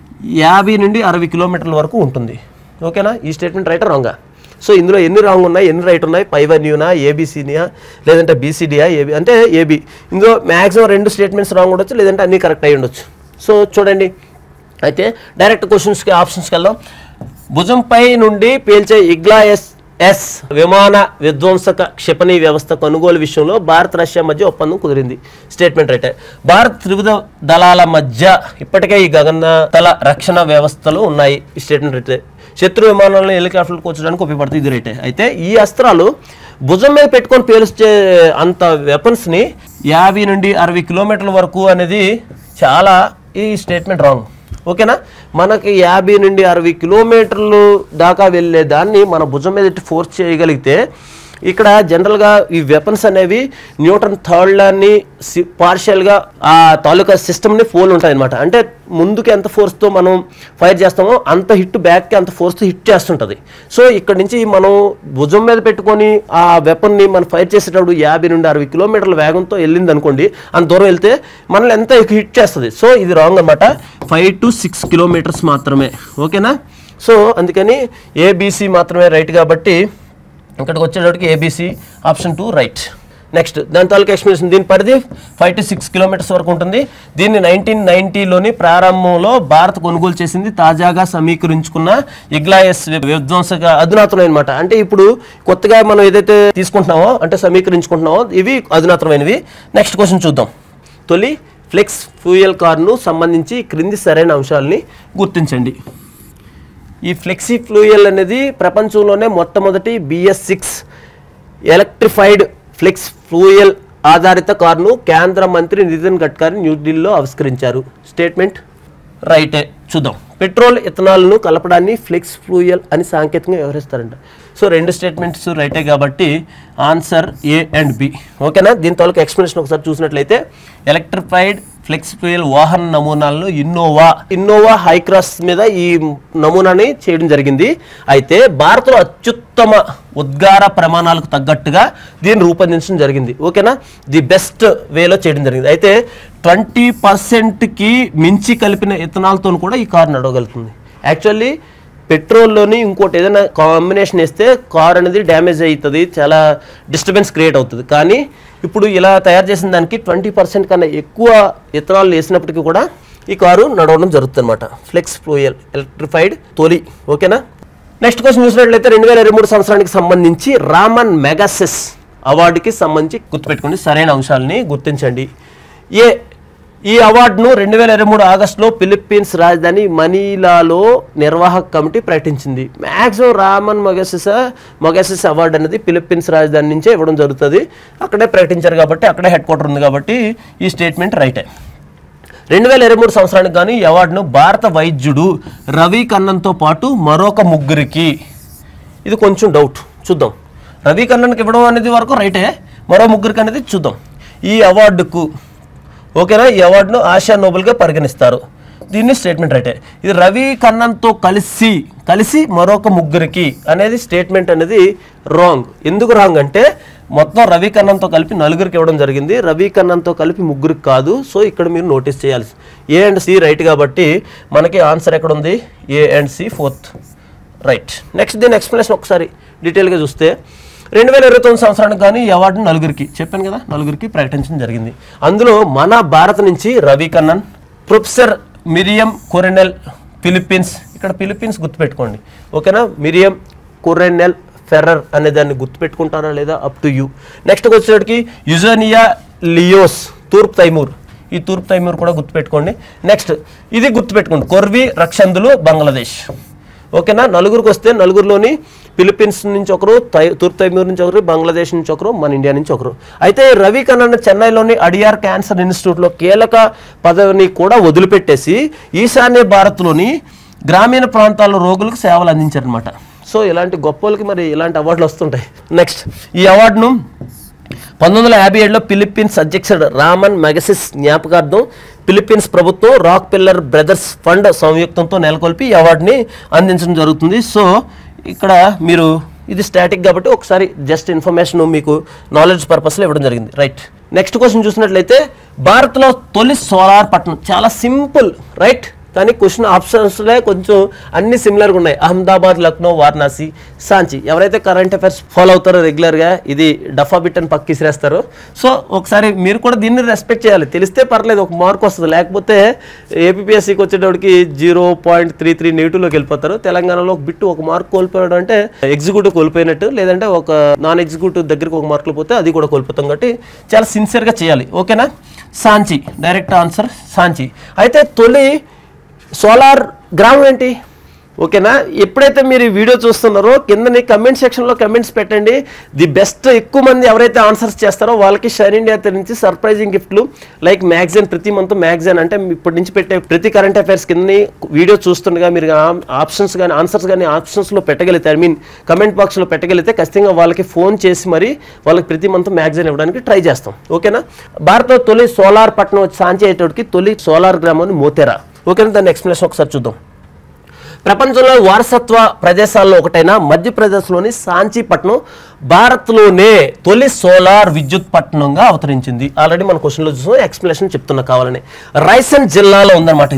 Speaker 1: యాభై నుండి అరవై కిలోమీటర్ల వరకు ఉంటుంది ఓకేనా ఈ స్టేట్మెంట్ రైటా రాంగా సో ఇందులో ఎన్ని రాంగ్ ఉన్నాయి ఎన్ని రైట్ ఉన్నాయి పైవన్యూనా ఏబిసినియా లేదంటే బీసీడియా ఏబి అంటే ఏబి ఇందులో మ్యాక్సిమం రెండు స్టేట్మెంట్స్ రాంగ్ ఉండొచ్చు లేదంటే అన్నీ కరెక్ట్ అయి ఉండొచ్చు సో చూడండి అయితే డైరెక్ట్ క్వశ్చన్స్కి ఆప్షన్స్కి వెళ్దాం భుజంపై నుండి పేల్చే ఇగ్లా ఎస్ ఎస్ విమాన విధ్వంసక క్షిపణి వ్యవస్థ కొనుగోలు విషయంలో భారత్ రష్యా మధ్య ఒప్పందం కుదిరింది స్టేట్మెంట్ రైటే భారత్ త్రివిధ దళాల మధ్య ఇప్పటికే ఈ గగన తల రక్షణ వ్యవస్థలు ఉన్నాయి ఈ స్టేట్మెంట్ రైటే శత్రు విమానాలను హెలికాప్టర్లు కూర్చోడానికి ఉపయోగపడుతుంది ఇది రైటే అయితే ఈ అస్త్రాలు భుజం మీద పెట్టుకొని పేలుస్తే అంత వెపన్స్ని యాభై నుండి అరవై కిలోమీటర్ల వరకు అనేది చాలా ఈ స్టేట్మెంట్ రాంగ్ ఓకేనా మనకి యాభై నుండి అరవై కిలోమీటర్లు దాకా వెళ్ళే దాన్ని మన భుజం మీద ఎట్టి ఫోర్స్ చేయగలిగితే ఇక్కడ జనరల్గా ఈ వెపన్స్ అనేవి న్యూటన్ థర్డ్ లాని పార్షియల్గా ఆ తాలూకా సిస్టమ్ని ఫోన్ ఉంటాయి అనమాట అంటే ముందుకి ఎంత ఫోర్స్తో మనం ఫైర్ చేస్తామో అంత హిట్ బ్యాక్కి అంత ఫోర్స్తో హిట్ చేస్తుంటుంది సో ఇక్కడ నుంచి మనం భుజం మీద పెట్టుకొని ఆ వెపన్ని మనం ఫైర్ చేసేటప్పుడు యాభై నుండి అరవై కిలోమీటర్ల వేగంతో వెళ్ళింది అనుకోండి అంత దూరం వెళ్తే మనల్ని ఎంత హిట్ చేస్తుంది సో ఇది రాంగ్ అనమాట ఫైవ్ టు సిక్స్ కిలోమీటర్స్ మాత్రమే ఓకేనా సో అందుకని ఏబీసీ మాత్రమే రైట్ కాబట్టి ఇక్కడికి వచ్చేటప్పటికి ABC option two right next దాని తాలూకు ఎక్స్ప్లెనేషన్ దీని పరిధి ఫైవ్ టు సిక్స్ కిలోమీటర్స్ వరకు ఉంటుంది దీన్ని నైన్టీన్ నైన్టీలోని ప్రారంభంలో భారత్ కొనుగోలు చేసింది తాజాగా సమీకరించుకున్న ఇగ్లాయస్ విధ్వంసక అధునాతనమైన అనమాట అంటే ఇప్పుడు కొత్తగా మనం ఏదైతే తీసుకుంటున్నామో అంటే సమీకరించుకుంటున్నామో ఇవి అధునాతనమైనవి నెక్స్ట్ క్వశ్చన్ చూద్దాం తొలి ఫ్లెక్స్ ఫ్యూయల్ కార్ను సంబంధించి క్రింది సరైన అంశాలని గుర్తించండి ఈ ఫ్లెక్సీ ఫ్లూయల్ అనేది ప్రపంచంలోనే మొట్టమొదటి BS six electrified flex fuel ఆధారిత కారును కేంద్ర మంత్రి నితిన్ గడ్కరీ న్యూఢిల్లీలో ఆవిష్కరించారు స్టేట్మెంట్ రైటే చూద్దాం పెట్రోల్ ఇథనాల్ను కలపడాన్ని ఫ్లెక్స్ ఫ్లూయల్ అని సాంకేతికంగా వ్యవహరిస్తారంట సో రెండు స్టేట్మెంట్స్ రైటే కాబట్టి ఆన్సర్ ఏ అండ్ బి ఓకేనా దీని తాలూకు ఎక్స్ప్లెనేషన్ ఒకసారి చూసినట్లయితే ఎలక్ట్రిఫైడ్ ఫ్లెక్స్ ఫ్యూయల్ వాహన నమూనాలను ఇన్నోవా ఇన్నోవా హైక్రాస్ మీద ఈ నమూనాని చేయడం జరిగింది అయితే భారత్లో అత్యుత్తమ ఉద్గార ప్రమాణాలకు తగ్గట్టుగా దీన్ని రూపొందించడం జరిగింది ఓకేనా ది బెస్ట్ వేలో చేయడం జరిగింది అయితే ట్వంటీ పర్సెంట్కి మించి కలిపిన ఇథనాల్తో కూడా ఈ కారు నడవగలుగుతుంది యాక్చువల్లీ పెట్రోల్లోని ఇంకోటి ఏదైనా కాంబినేషన్ వేస్తే కార్ అనేది డ్యామేజ్ అవుతుంది చాలా డిస్టర్బెన్స్ క్రియేట్ అవుతుంది కానీ ఇప్పుడు ఇలా తయారు చేసిన దానికి ట్వంటీ పర్సెంట్ కన్నా ఎక్కువ ఇథనాల్ వేసినప్పటికీ కూడా ఈ కారు నడవడం జరుగుతుంది అనమాట ఫ్లెక్స్ ఫ్లూయల్ ఎలక్ట్రిఫైడ్ తొలి ఓకేనా నెక్స్ట్ క్వశ్చన్ చూసినట్లయితే రెండు వేల ఇరవై మూడు సంవత్సరానికి సంబంధించి రామన్ మెగాసెస్ అవార్డుకి సంబంధించి గుర్తుపెట్టుకోండి సరైన అంశాలని గుర్తించండి ఏ ఈ అవార్డును రెండు వేల ఇరవై మూడు ఆగస్టులో ఫిలిప్పీన్స్ రాజధాని మనీలాలో నిర్వాహక కమిటీ ప్రకటించింది maximum Ramon Magsaysay Magsaysay award అనేది ఫిలిప్పీన్స్ రాజధాని నుంచే ఇవ్వడం జరుగుతుంది అక్కడే ప్రకటించారు కాబట్టి అక్కడే హెడ్ క్వార్టర్ ఉంది కాబట్టి ఈ స్టేట్మెంట్ రైటే రెండు వేల ఇరవై మూడు సంవత్సరానికి గాను ఈ అవార్డును భారత వైద్యుడు రవి కన్నన్తో పాటు మరొక ముగ్గురికి ఇది కొంచెం డౌట్ చూద్దాం రవి కన్నన్కి ఇవ్వడం అనేది వరకు రైటే మరో ముగ్గురికి అనేది చూద్దాం ఈ అవార్డుకు ఓకేనా ఈ అవార్డును ఆశా నోబెల్గా పరిగణిస్తారు దీన్ని స్టేట్మెంట్ రైటే ఇది రవి కన్నన్తో కలిసి కలిసి మరొక ముగ్గురికి అనేది స్టేట్మెంట్ అనేది రాంగ్ ఎందుకు రాంగ్ అంటే మొత్తం రవి కన్నన్తో కలిపి నలుగురికి ఇవ్వడం జరిగింది రవి కన్నన్తో కలిపి ముగ్గురికి కాదు సో ఇక్కడ మీరు నోటీస్ చేయాలి ఏ అండ్ సి రైట్ కాబట్టి మనకి ఆన్సర్ ఎక్కడ ఉంది A and C fourth right next దీని ఎక్స్ప్లెనేషన్ ఒకసారి డీటెయిల్గా చూస్తే రెండు వేల ఇరవై తొమ్మిది సంవత్సరానికి కానీ ఈ అవార్డును నలుగురికి చెప్పాను కదా నలుగురికి ప్రకటించడం జరిగింది అందులో మన భారత్ నుంచి Ravi Kannan professor Miriam Coronel Philippines ఇక్కడ ఫిలిప్పీన్స్ గుర్తుపెట్టుకోండి ఓకేనా మిరియం కొరెనెల్ ఫెర్రర్ అనే దాన్ని గుర్తుపెట్టుకుంటారా లేదా అప్ టు యూ నెక్స్ట్ వచ్చేటికి యుజోనియా లియోస్ తూర్పు తైమూర్ ఈ తూర్పు తైమూర్ కూడా గుర్తుపెట్టుకోండి నెక్స్ట్ ఇది గుర్తుపెట్టుకోండి కొర్వి రక్షందులు బంగ్లాదేశ్ ఓకేనా నలుగురికి వస్తే నలుగురిలోని ఫిలిప్పీన్స్ నుంచి ఒకరు తై తూర్పు తైమూర్ నుంచి ఒకరు బంగ్లాదేశ్ నుంచి ఒకరు మన ఇండియా నుంచి ఒకరు అయితే రవి కన్నన్ చెన్నైలోని అడియార్ క్యాన్సర్ ఇన్స్టిట్యూట్లో కీలక పదవిని కూడా వదిలిపెట్టేసి ఈశాన్య భారత్లోని గ్రామీణ ప్రాంతాల్లో రోగులకు సేవలు అందించారనమాట సో ఇలాంటి గొప్ప వాళ్ళకి మరి ఇలాంటి అవార్డులు వస్తుంటాయి నెక్స్ట్ ఈ అవార్డును పంతొమ్మిది వందల యాభై ఏడులో ఫిలిప్పీన్స్ అధ్యక్షుడు రామన్ మెగసిస్ జ్ఞాపకార్థం ఫిలిప్పీన్స్ ప్రభుత్వం రాక్ పిల్లర్ బ్రదర్స్ ఫండ్ సంయుక్తంతో నెలకొల్పి ఈ అవార్డుని అందించడం జరుగుతుంది సో ఇక్కడ మీరు ఇది స్టాటిక్ కాబట్టి ఒకసారి జస్ట్ ఇన్ఫర్మేషన్ మీకు నాలెడ్జ్ పర్పస్లో ఇవ్వడం జరిగింది రైట్ నెక్స్ట్ క్వశ్చన్ చూసినట్లయితే భారత్లో తొలి సోలార్ పట్టణం చాలా సింపుల్ రైట్ కానీ క్వశ్చన్ ఆప్షన్స్లే కొంచెం అన్ని సిమిలర్గా ఉన్నాయి అహ్మదాబాద్ లక్నో వారణాసి సాంచి ఎవరైతే కరెంట్ అఫైర్స్ ఫాలో అవుతారో రెగ్యులర్గా ఇది డఫా బిట్ అని పక్క ఇసిరేస్తారో సో ఒకసారి మీరు కూడా దీన్ని రెస్పెక్ట్ చేయాలి తెలిస్తే పర్లేదు ఒక మార్క్ వస్తుంది లేకపోతే ఏపీఎస్సికి వచ్చేటప్పటికి జీరో పాయింట్ త్రీ త్రీ నెగిటివ్లోకి వెళ్ళిపోతారు తెలంగాణలో ఒక బిట్ ఒక మార్క్ కోల్పోయాడు అంటే ఎగ్జిక్యూటివ్ కోల్పోయినట్టు లేదంటే ఒక నాన్ ఎగ్జిక్యూటివ్ దగ్గరికి ఒక మార్కులు పోతే అది కూడా కోల్పోతాం కాబట్టి చాలా సిన్సియర్గా చేయాలి ఓకేనా సాంచి డైరెక్ట్ ఆన్సర్ సాంచి అయితే తొలి సోలార్ గ్రామం ఏంటి ఓకేనా ఎప్పుడైతే మీరు ఈ వీడియో చూస్తున్నారో కిందని కమెంట్ సెక్షన్లో కమెంట్స్ పెట్టండి ది బెస్ట్ ఎక్కువ మంది ఎవరైతే ఆన్సర్స్ చేస్తారో వాళ్ళకి షైన్ ఇండియా నుంచి సర్ప్రైజింగ్ గిఫ్ట్లు లైక్ మ్యాగజైన్ ప్రతి మంత్ మ్యాగజైన్ అంటే ఇప్పటి నుంచి పెట్టే ప్రతి కరెంట్ అఫైర్స్ కిందని వీడియో చూస్తుండగా మీరు ఆప్షన్స్ కానీ ఆన్సర్స్ కానీ ఆప్షన్స్లో పెట్టగలిగితే ఐ మీన్ కమెంట్ బాక్స్లో పెట్టగలిగితే ఖచ్చితంగా వాళ్ళకి ఫోన్ చేసి మరి వాళ్ళకి ప్రతి మంత్ మ్యాగజైన్ ఇవ్వడానికి ట్రై చేస్తాం ఓకేనా భారత్లో తొలి సోలార్ పట్టణం వచ్చి సాంచి అయ్యేటోడికి తొలి సోలార్ గ్రామం మోతేరా ఓకేనా దాని ఎక్స్ప్లెనేషన్ ఒకసారి చూద్దాం ప్రపంచంలో వారసత్వ ప్రదేశాల్లో ఒకటైన మధ్యప్రదేశ్లోని సాంచీ పట్టణం భారత్లోనే తొలి సోలార్ విద్యుత్ పట్టణంగా అవతరించింది ఆల్రెడీ మన క్వశ్చన్లో చూసాం ఎక్స్ప్లెనేషన్ చెప్తున్నా కావాలని రైసన్ జిల్లాలో ఉందన్నమాట ఇది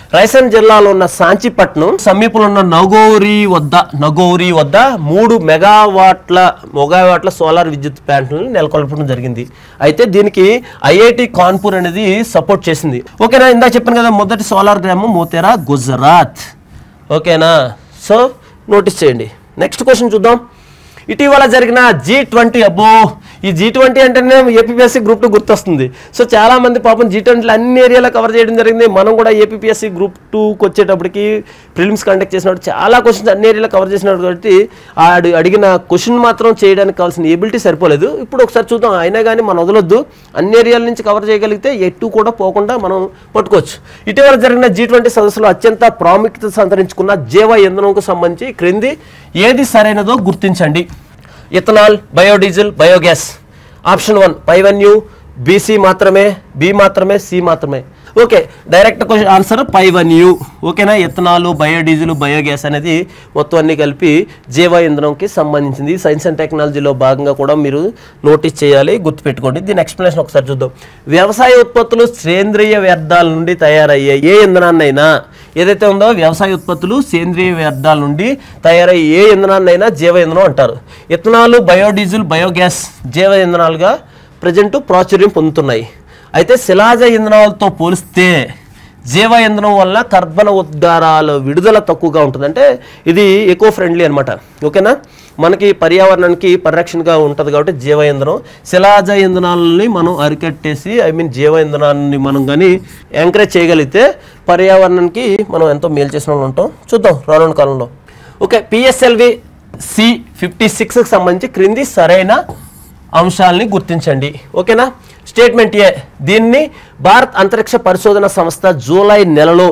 Speaker 1: రైసన్ జిల్లాలో ఉన్న సాంచిపట్నం సమీపంలో ఉన్న నగోరి వద్ద నగోరి వద్ద మూడు మెగావాట్ల మెగావాట్ల సోలార్ విద్యుత్ ప్లాంట్లను నెలకొల్పడం జరిగింది అయితే దీనికి ఐఐటి కాన్పూర్ అనేది సపోర్ట్ చేసింది ఓకేనా ఇందాక చెప్పాను కదా మొదటి సోలార్ గ్రామం మోతేరా గుజరాత్ ఓకేనా సో నోటీస్ చేయండి నెక్స్ట్ క్వశ్చన్ చూద్దాం ఇటీవల జరిగిన జీ ట్వంటీ అబ్బో ఈ జీ ట్వంటీ అంటేనే ఏపీఎస్సీ గ్రూప్ టూ గుర్తొస్తుంది సో చాలా మంది పాపం జీ ట్వంటీలో అన్ని ఏరియాలో కవర్ చేయడం జరిగింది మనం కూడా ఏపీఎస్సీ గ్రూప్ టూకి వచ్చేటప్పటికి ప్రిలిమ్స్ కండక్ట్ చేసినప్పుడు చాలా క్వశ్చన్స్ అన్ని ఏరియాలో కవర్ చేసినప్పుడు కాబట్టి ఆడు అడిగిన క్వశ్చన్ మాత్రం చేయడానికి కావాల్సిన ఎబిలిటీ సరిపోలేదు ఇప్పుడు ఒకసారి చూద్దాం అయినా కానీ మనం వదలొద్దు అన్ని ఏరియాల నుంచి కవర్ చేయగలిగితే ఎటు కూడా పోకుండా మనం పట్టుకోవచ్చు ఇటీవల జరిగిన జీ ట్వంటీ సదస్సులో అత్యంత ప్రాముఖ్యత సంతరించుకున్న జీవ ఇంధనంకు సంబంధించి క్రింది ఏది సరైనదో గుర్తించండి ethanol biodiesel biogas option one పైవన్యూ బీసీ మాత్రమే బి మాత్రమే సి మాత్రమే ఓకే డైరెక్ట్ క్వశ్చన్ ఆన్సర్ పైవన్యూ ఓకేనా ఇథనాలు బయోడీజిల్ బయోగ్యాస్ అనేది మొత్తం అన్ని కలిపి జీవ ఇంధనంకి సంబంధించింది సైన్స్ అండ్ టెక్నాలజీలో భాగంగా కూడా మీరు నోటీస్ చేయాలి గుర్తుపెట్టుకోండి దీని ఎక్స్ప్లెనేషన్ ఒకసారి చూద్దాం వ్యవసాయ ఉత్పత్తులు సేంద్రియ వ్యర్థాల నుండి తయారయ్యే ఏ ఇంధనాన్నైనా ఏదైతే ఉందో వ్యవసాయ ఉత్పత్తులు సేంద్రియ వ్యర్థాల నుండి తయారయ్యే ఏ ఇంధనాన్నైనా జీవ ఇంధనం అంటారు ఇథనాలు బయోడీజిల్ బయోగ్యాస్ జీవ ఇంధనాలుగా ప్రజెంట్ ప్రాచుర్యం పొందుతున్నాయి అయితే శిలాజ ఇంధనాలతో పోలిస్తే జీవ ఇంధనం వల్ల కర్బన ఉద్గారాల విడుదల తక్కువగా ఉంటుంది అంటే ఇది ఎకో ఫ్రెండ్లీ అనమాట ఓకేనా మనకి పర్యావరణానికి పరిరక్షణగా ఉంటుంది కాబట్టి జీవ ఇంధనం శిలాజ ఇంధనాలని మనం అరికట్టేసి ఐ మీన్ జీవ ఇంధనాన్ని మనం కానీ ఎంకరేజ్ చేయగలిగితే పర్యావరణానికి మనం ఎంతో మేలు చేసిన వాళ్ళు ఉంటాం చూద్దాం రానున్న కాలంలో ఓకే పిఎస్ఎల్వి సి ఫిఫ్టీ సిక్స్కి సంబంధించి క్రింది సరైన అంశాలని గుర్తించండి ఓకేనా స్టేట్మెంట్ ఏ దీన్ని భారత్ అంతరిక్ష పరిశోధన సంస్థ జూలై నెలలో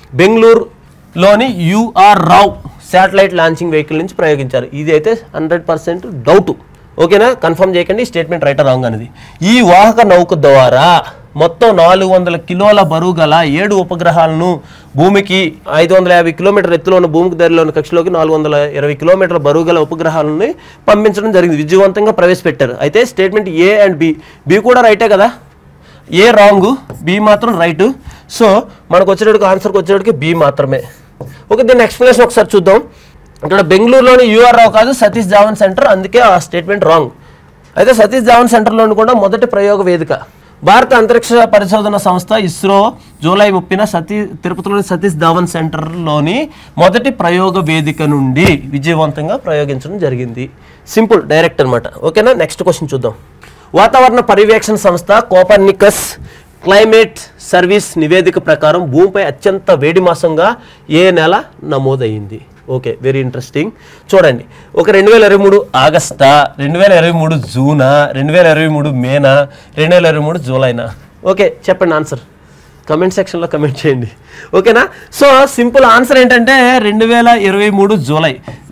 Speaker 1: బెంగళూరులోని UR Rao satellite launching vehicle నుంచి ప్రయోగించారు ఇది అయితే హండ్రెడ్ పర్సెంట్ డౌట్ ఓకేనా కన్ఫర్మ్ చేయకండి స్టేట్మెంట్ రైట్ రాంగ్ అనేది ఈ వాహక నౌక ద్వారా మొత్తం నాలుగు వందల కిలోల బరువు గల ఏడు ఉపగ్రహాలను భూమికి ఐదు వందల యాభై కిలోమీటర్ ఎత్తులో ఉన్న భూమికి ధరలోని కక్షలోకి నాలుగు వందల ఇరవై కిలోమీటర్ల బరువు గల ఉపగ్రహాలని పంపించడం జరిగింది విజయవంతంగా ప్రవేశపెట్టారు అయితే statement A and B B కూడా రైటే కదా ఏ రాంగ్ బి మాత్రం రైట్ సో మనకు వచ్చేటప్పటికి ఆన్సర్కి వచ్చేటప్పటికి బి మాత్రమే ఓకే దీని ఎక్స్ప్లెనేషన్ ఒకసారి చూద్దాం ఇక్కడ బెంగళూరులోని యూఆర్ రావు కాదు సతీష్ ధావన్ సెంటర్ అందుకే ఆ స్టేట్మెంట్ రాంగ్ అయితే సతీష్ ధావన్ సెంటర్లోని కూడా మొదటి ప్రయోగ వేదిక భారత అంతరిక్ష పరిశోధన సంస్థ ఇస్రో జూలై ముప్పిన సతీ తిరుపతిలోని సతీష్ ధావన్ సెంటర్లోని మొదటి ప్రయోగ వేదిక నుండి విజయవంతంగా ప్రయోగించడం జరిగింది సింపుల్ డైరెక్ట్ అన్నమాట ఓకేనా నెక్స్ట్ క్వశ్చన్ చూద్దాం వాతావరణ పర్యవేక్షణ సంస్థ కోపర్నికస్ క్లైమేట్ సర్వీస్ నివేదిక ప్రకారం భూమిపై అత్యంత వేడి మాసంగా ఏ నెల నమోదయ్యింది ఓకే వెరీ ఇంట్రెస్టింగ్ చూడండి ఒక రెండు వేల ఇరవై మూడు ఆగస్టా రెండు వేల ఇరవై మూడు జూనా రెండు వేల ఇరవై మూడు మేనా రెండు వేల ఇరవై మూడు జూలైనా ఓకే చెప్పండి ఆన్సర్ కమెంట్ సెక్షన్లో కమెంట్ చేయండి ఓకేనా సో సింపుల్ ఆన్సర్ ఏంటంటే రెండు వేల ఇరవై మూడు జూలై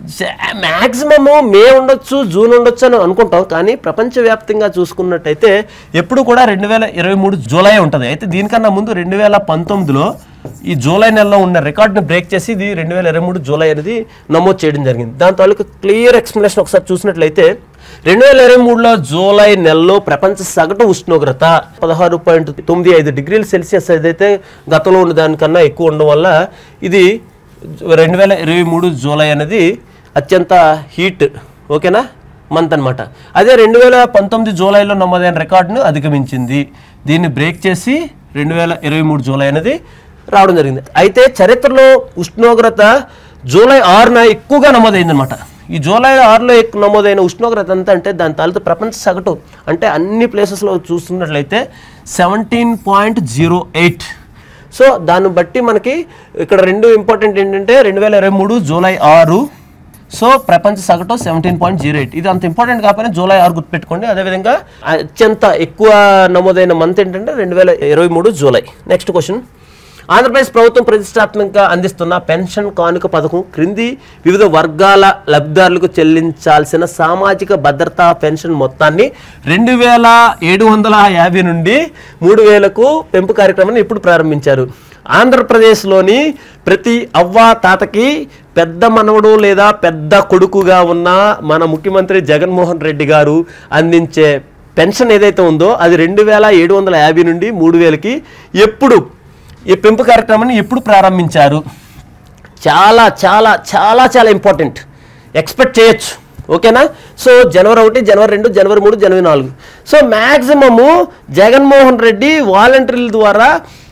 Speaker 1: మ్యాక్సిమము మే ఉండొచ్చు జూన్ ఉండొచ్చు అని అనుకుంటాం కానీ ప్రపంచవ్యాప్తంగా చూసుకున్నట్టయితే ఎప్పుడు కూడా రెండు వేల ఇరవై మూడు జూలై ఉంటుంది అయితే దీనికన్నా ముందు రెండు వేల పంతొమ్మిదిలో ఈ జూలై నెలలో ఉన్న రికార్డుని బ్రేక్ చేసి ఇది రెండు వేల ఇరవై మూడు జూలై అనేది నమోదు చేయడం జరిగింది దాని తాలూకు క్లియర్ ఎక్స్ప్లెనేషన్ ఒకసారి చూసినట్లయితే రెండు వేల ఇరవై మూడులో జూలై నెలలో ప్రపంచ సగటు ఉష్ణోగ్రత పదహారు పాయింట్ తొమ్మిది ఐదు డిగ్రీల సెల్సియస్ ఏదైతే గతంలో ఉన్న దానికన్నా ఎక్కువ ఉండడం వల్ల ఇది రెండు వేల ఇరవై మూడు జూలై అనేది అత్యంత హీట్ ఓకేనా మంత్ అన్నమాట అదే రెండు వేల పంతొమ్మిది జూలైలో నమోదైన రికార్డును అధిగమించింది దీన్ని బ్రేక్ చేసి రెండు వేల ఇరవై మూడు జూలై అనేది రావడం జరిగింది అయితే చరిత్రలో ఉష్ణోగ్రత జూలై ఆరున ఎక్కువగా నమోదైందనమాట ఈ జూలై ఆరులో ఎక్కువ నమోదైన ఉష్ణోగ్రత ఎంత అంటే దాని తాలూకు ప్రపంచ సగటు అంటే అన్ని ప్లేసెస్లో చూస్తున్నట్లయితే seventeen point zero eight so దాన్ని బట్టి మనకి ఇక్కడ రెండు ఇంపార్టెంట్ ఏంటంటే రెండు వేల ఇరవై మూడు జూలై ఆరు సో ప్రపంచ సగటు సెవెంటీన్ పాయింట్ జీరో ఎయిట్ ఇది అంత ఇంపార్టెంట్ కాకపోయినా జూలై ఆరు గుర్తుపెట్టుకోండి అదేవిధంగా అత్యంత ఎక్కువ నమోదైన మంత్ ఏంటంటే రెండు వేల ఇరవై మూడు జూలై నెక్స్ట్ క్వశ్చన్ ఆంధ్రప్రదేశ్ ప్రభుత్వం ప్రతిష్టాత్మకంగా అందిస్తున్న పెన్షన్ కానుక పథకం క్రింది వివిధ వర్గాల లబ్ధిదారులకు చెల్లించాల్సిన సామాజిక భద్రతా పెన్షన్ మొత్తాన్ని రెండు వేల ఏడు వందల యాభై నుండి మూడు వేలకు పెంపు కార్యక్రమాన్ని ఇప్పుడు ప్రారంభించారు ఆంధ్రప్రదేశ్లోని ప్రతి అవ్వ తాతకి పెద్ద మనవడు లేదా పెద్ద కొడుకుగా ఉన్న మన ముఖ్యమంత్రి జగన్మోహన్ రెడ్డి గారు అందించే పెన్షన్ ఏదైతే ఉందో అది రెండు వేల ఏడు వందల యాభై నుండి మూడు వేలకి ఎప్పుడు ఈ పెంపు కార్యక్రమాన్ని ఎప్పుడు ప్రారంభించారు చాలా చాలా చాలా చాలా ఇంపార్టెంట్ ఎక్స్పెక్ట్ చేయొచ్చు ఓకేనా సో జనవరి ఒకటి జనవరి రెండు జనవరి మూడు జనవరి నాలుగు సో మ్యాక్సిమము జగన్మోహన్ రెడ్డి వాలంటీర్ల ద్వారా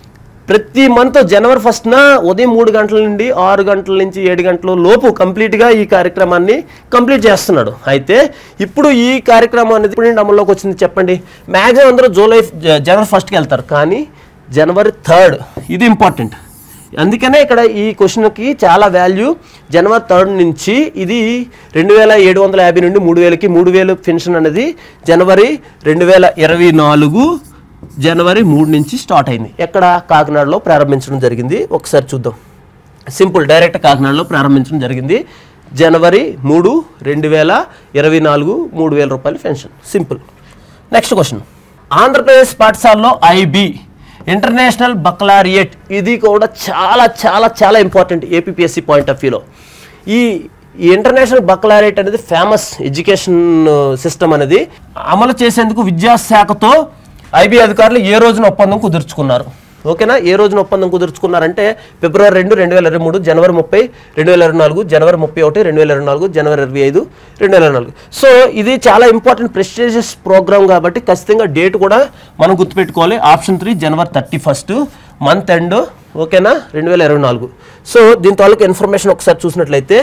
Speaker 1: ప్రతి మంత్ జనవరి ఫస్ట్న ఉదయం మూడు గంటల నుండి ఆరు గంటల నుంచి ఏడు గంటల లోపు కంప్లీట్గా ఈ కార్యక్రమాన్ని కంప్లీట్ చేస్తున్నాడు అయితే ఇప్పుడు ఈ కార్యక్రమం అనేది ఇప్పుడు నుండి అమల్లోకి వచ్చింది చెప్పండి మ్యాక్సిమం అందరూ జూలై జ- జనవరి ఫస్ట్కి వెళ్తారు కానీ జనవరి థర్డ్ ఇది ఇంపార్టెంట్ అందుకనే ఇక్కడ ఈ క్వశ్చన్కి చాలా వాల్యూ జనవరి థర్డ్ నుంచి ఇది రెండు వేల ఏడు వందల యాభై నుండి మూడు వేలకి మూడు వేలు పెన్షన్ అనేది జనవరి రెండు వేల ఇరవై నాలుగు జనవరి మూడు నుంచి స్టార్ట్ అయింది ఎక్కడ కాకినాడలో ప్రారంభించడం జరిగింది ఒకసారి చూద్దాం సింపుల్ డైరెక్ట్ కాకినాడలో ప్రారంభించడం జరిగింది జనవరి మూడు రెండు వేల ఇరవై నాలుగు మూడు వేల రూపాయల pension simple next question Andhra Pradesh పాఠశాలలో ఐబి ఇంటర్నేషనల్ బక్లారియట్ ఇది కూడా చాలా చాలా చాలా ఇంపార్టెంట్ ఏపీఎస్సి పాయింట్ ఆఫ్ వ్యూలో ఈ ఈ ఇంటర్నేషనల్ బక్లారియట్ అనేది ఫేమస్ ఎడ్యుకేషన్ సిస్టమ్ అనేది అమలు చేసేందుకు విద్యాశాఖతో ఐబీ అధికారులు ఏ రోజున ఒప్పందం కుదుర్చుకున్నారు ఓకేనా ఏ రోజున ఒప్పందం కుదుర్చుకున్నారంటే ఫిబ్రవరి రెండు రెండు వేల ఇరవై మూడు జనవరి ముప్పై రెండు వేల ఇరవై నాలుగు జనవరి ముప్పై ఒకటి రెండు వేల ఇరవై నాలుగు జనవరి ఇరవై ఐదు రెండు వేల ఇరవై నాలుగు సో ఇది చాలా ఇంపార్టెంట్ ప్రెస్టీజియస్ ప్రోగ్రామ్ కాబట్టి ఖచ్చితంగా డేట్ కూడా మనం గుర్తుపెట్టుకోవాలి option three January thirty first month end ఓకేనా రెండు వేల ఇరవై నాలుగు సో దీని తాలూకు ఇన్ఫర్మేషన్ ఒకసారి చూసినట్లయితే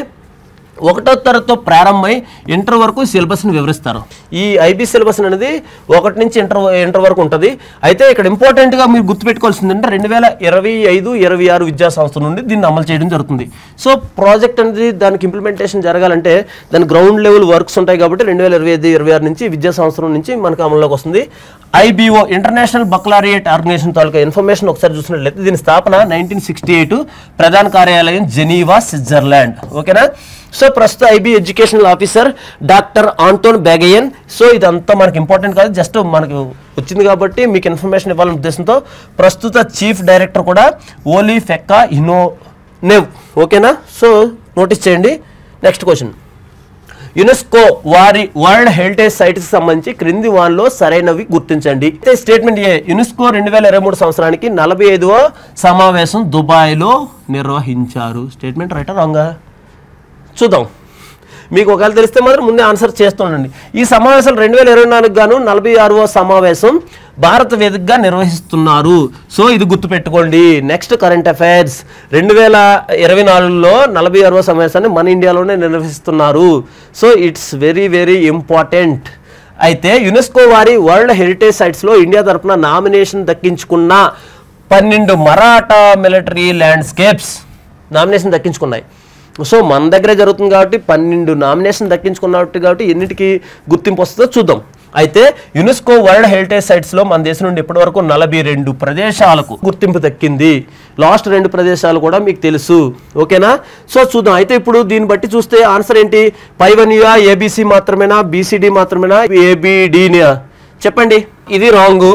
Speaker 1: ఒకటో తరగతితో ప్రారంభమై ఇంటర్ వరకు సిలబస్ని వివరిస్తారు ఈ ఐబీ సిలబస్ అనేది ఒకటి నుంచి ఇంటర్ ఇంటర్ వరకు ఉంటుంది అయితే ఇక్కడ ఇంపార్టెంట్గా మీరు గుర్తుపెట్టుకోవాల్సింది అంటే రెండు వేల ఇరవై ఐదు ఇరవై ఆరు విద్యా సంస్థ నుండి దీన్ని అమలు చేయడం జరుగుతుంది సో ప్రాజెక్ట్ అనేది దానికి ఇంప్లిమెంటేషన్ జరగాలంటే దాని గ్రౌండ్ లెవెల్ వర్క్స్ ఉంటాయి కాబట్టి రెండు వేల ఇరవై ఐదు ఇరవై ఆరు నుంచి విద్యా సంవత్సరం నుంచి మనకు అమల్లోకి వస్తుంది ఐబీఓ ఇంటర్నేషనల్ బక్లారియేట్ ఆర్గనైజేషన్ తాలూకా ఇన్ఫర్మేషన్ ఒకసారి చూసినట్లయితే దీని స్థాపన నైన్టీన్ సిక్స్టీ ఎయిట్ ప్రధాన కార్యాలయం జెనీవా స్విట్జర్లాండ్ ఓకేనా సో ప్రస్తుత IB educational officer doctor Anton Beguin so ఇదంతా మనకి ఇంపార్టెంట్ కాదు జస్ట్ మనకు వచ్చింది కాబట్టి మీకు ఇన్ఫర్మేషన్ ఇవ్వాలనే ఉద్దేశంతో ప్రస్తుత చీఫ్ డైరెక్టర్ కూడా ఓలీ ఫెక్కా ఇనో నెవ్ ఓకేనా సో నోటీస్ చేయండి నెక్స్ట్ క్వశ్చన్ యునెస్కో వారి వరల్డ్ హెరిటేజ్ సైట్స్ సంబంధించి క్రింది వాన్లో సరైనవి గుర్తించండి అయితే స్టేట్మెంట్ ఏ యునెస్కో రెండు వేల ఇరవై మూడు సంవత్సరానికి నలభై ఐదవ సమావేశం దుబాయ్లో నిర్వహించారు స్టేట్మెంట్ రైటా రాంగా చూద్దాం మీకు ఒకవేళ తెలిస్తే మాత్రం ముందే ఆన్సర్ చేస్తుండండి ఈ సమావేశం రెండు వేల ఇరవై నాలుగు గాను నలభై ఆరవ సమావేశం భారత వేదికగా నిర్వహిస్తున్నారు సో ఇది గుర్తుపెట్టుకోండి నెక్స్ట్ కరెంట్ అఫైర్స్ రెండు వేల ఇరవై నాలుగులో నలభై ఆరవ సమావేశాన్ని మన ఇండియాలోనే నిర్వహిస్తున్నారు so it's very very important అయితే యునెస్కో వారి వరల్డ్ హెరిటేజ్ సైట్స్లో ఇండియా తరపున నామినేషన్ దక్కించుకున్న పన్నెండు మరాఠా మిలిటరీ ల్యాండ్స్కేప్స్ నామినేషన్ దక్కించుకున్నాయి సో మన దగ్గరే జరుగుతుంది కాబట్టి పన్నెండు నామినేషన్ దక్కించుకున్నట్టు కాబట్టి ఎన్నిటికి గుర్తింపు వస్తుందో చూద్దాం అయితే యునెస్కో వరల్డ్ హెరిటేజ్ సైట్స్లో మన దేశం నుండి ఇప్పటివరకు నలభై రెండు ప్రదేశాలకు గుర్తింపు దక్కింది లాస్ట్ రెండు ప్రదేశాలు కూడా మీకు తెలుసు ఓకేనా సో చూద్దాం అయితే ఇప్పుడు దీన్ని బట్టి చూస్తే ఆన్సర్ ఏంటి పైవనియా ఏబిసి మాత్రమేనా బీసీడీ మాత్రమేనా ఏబిడినియా చెప్పండి ఇది రాంగు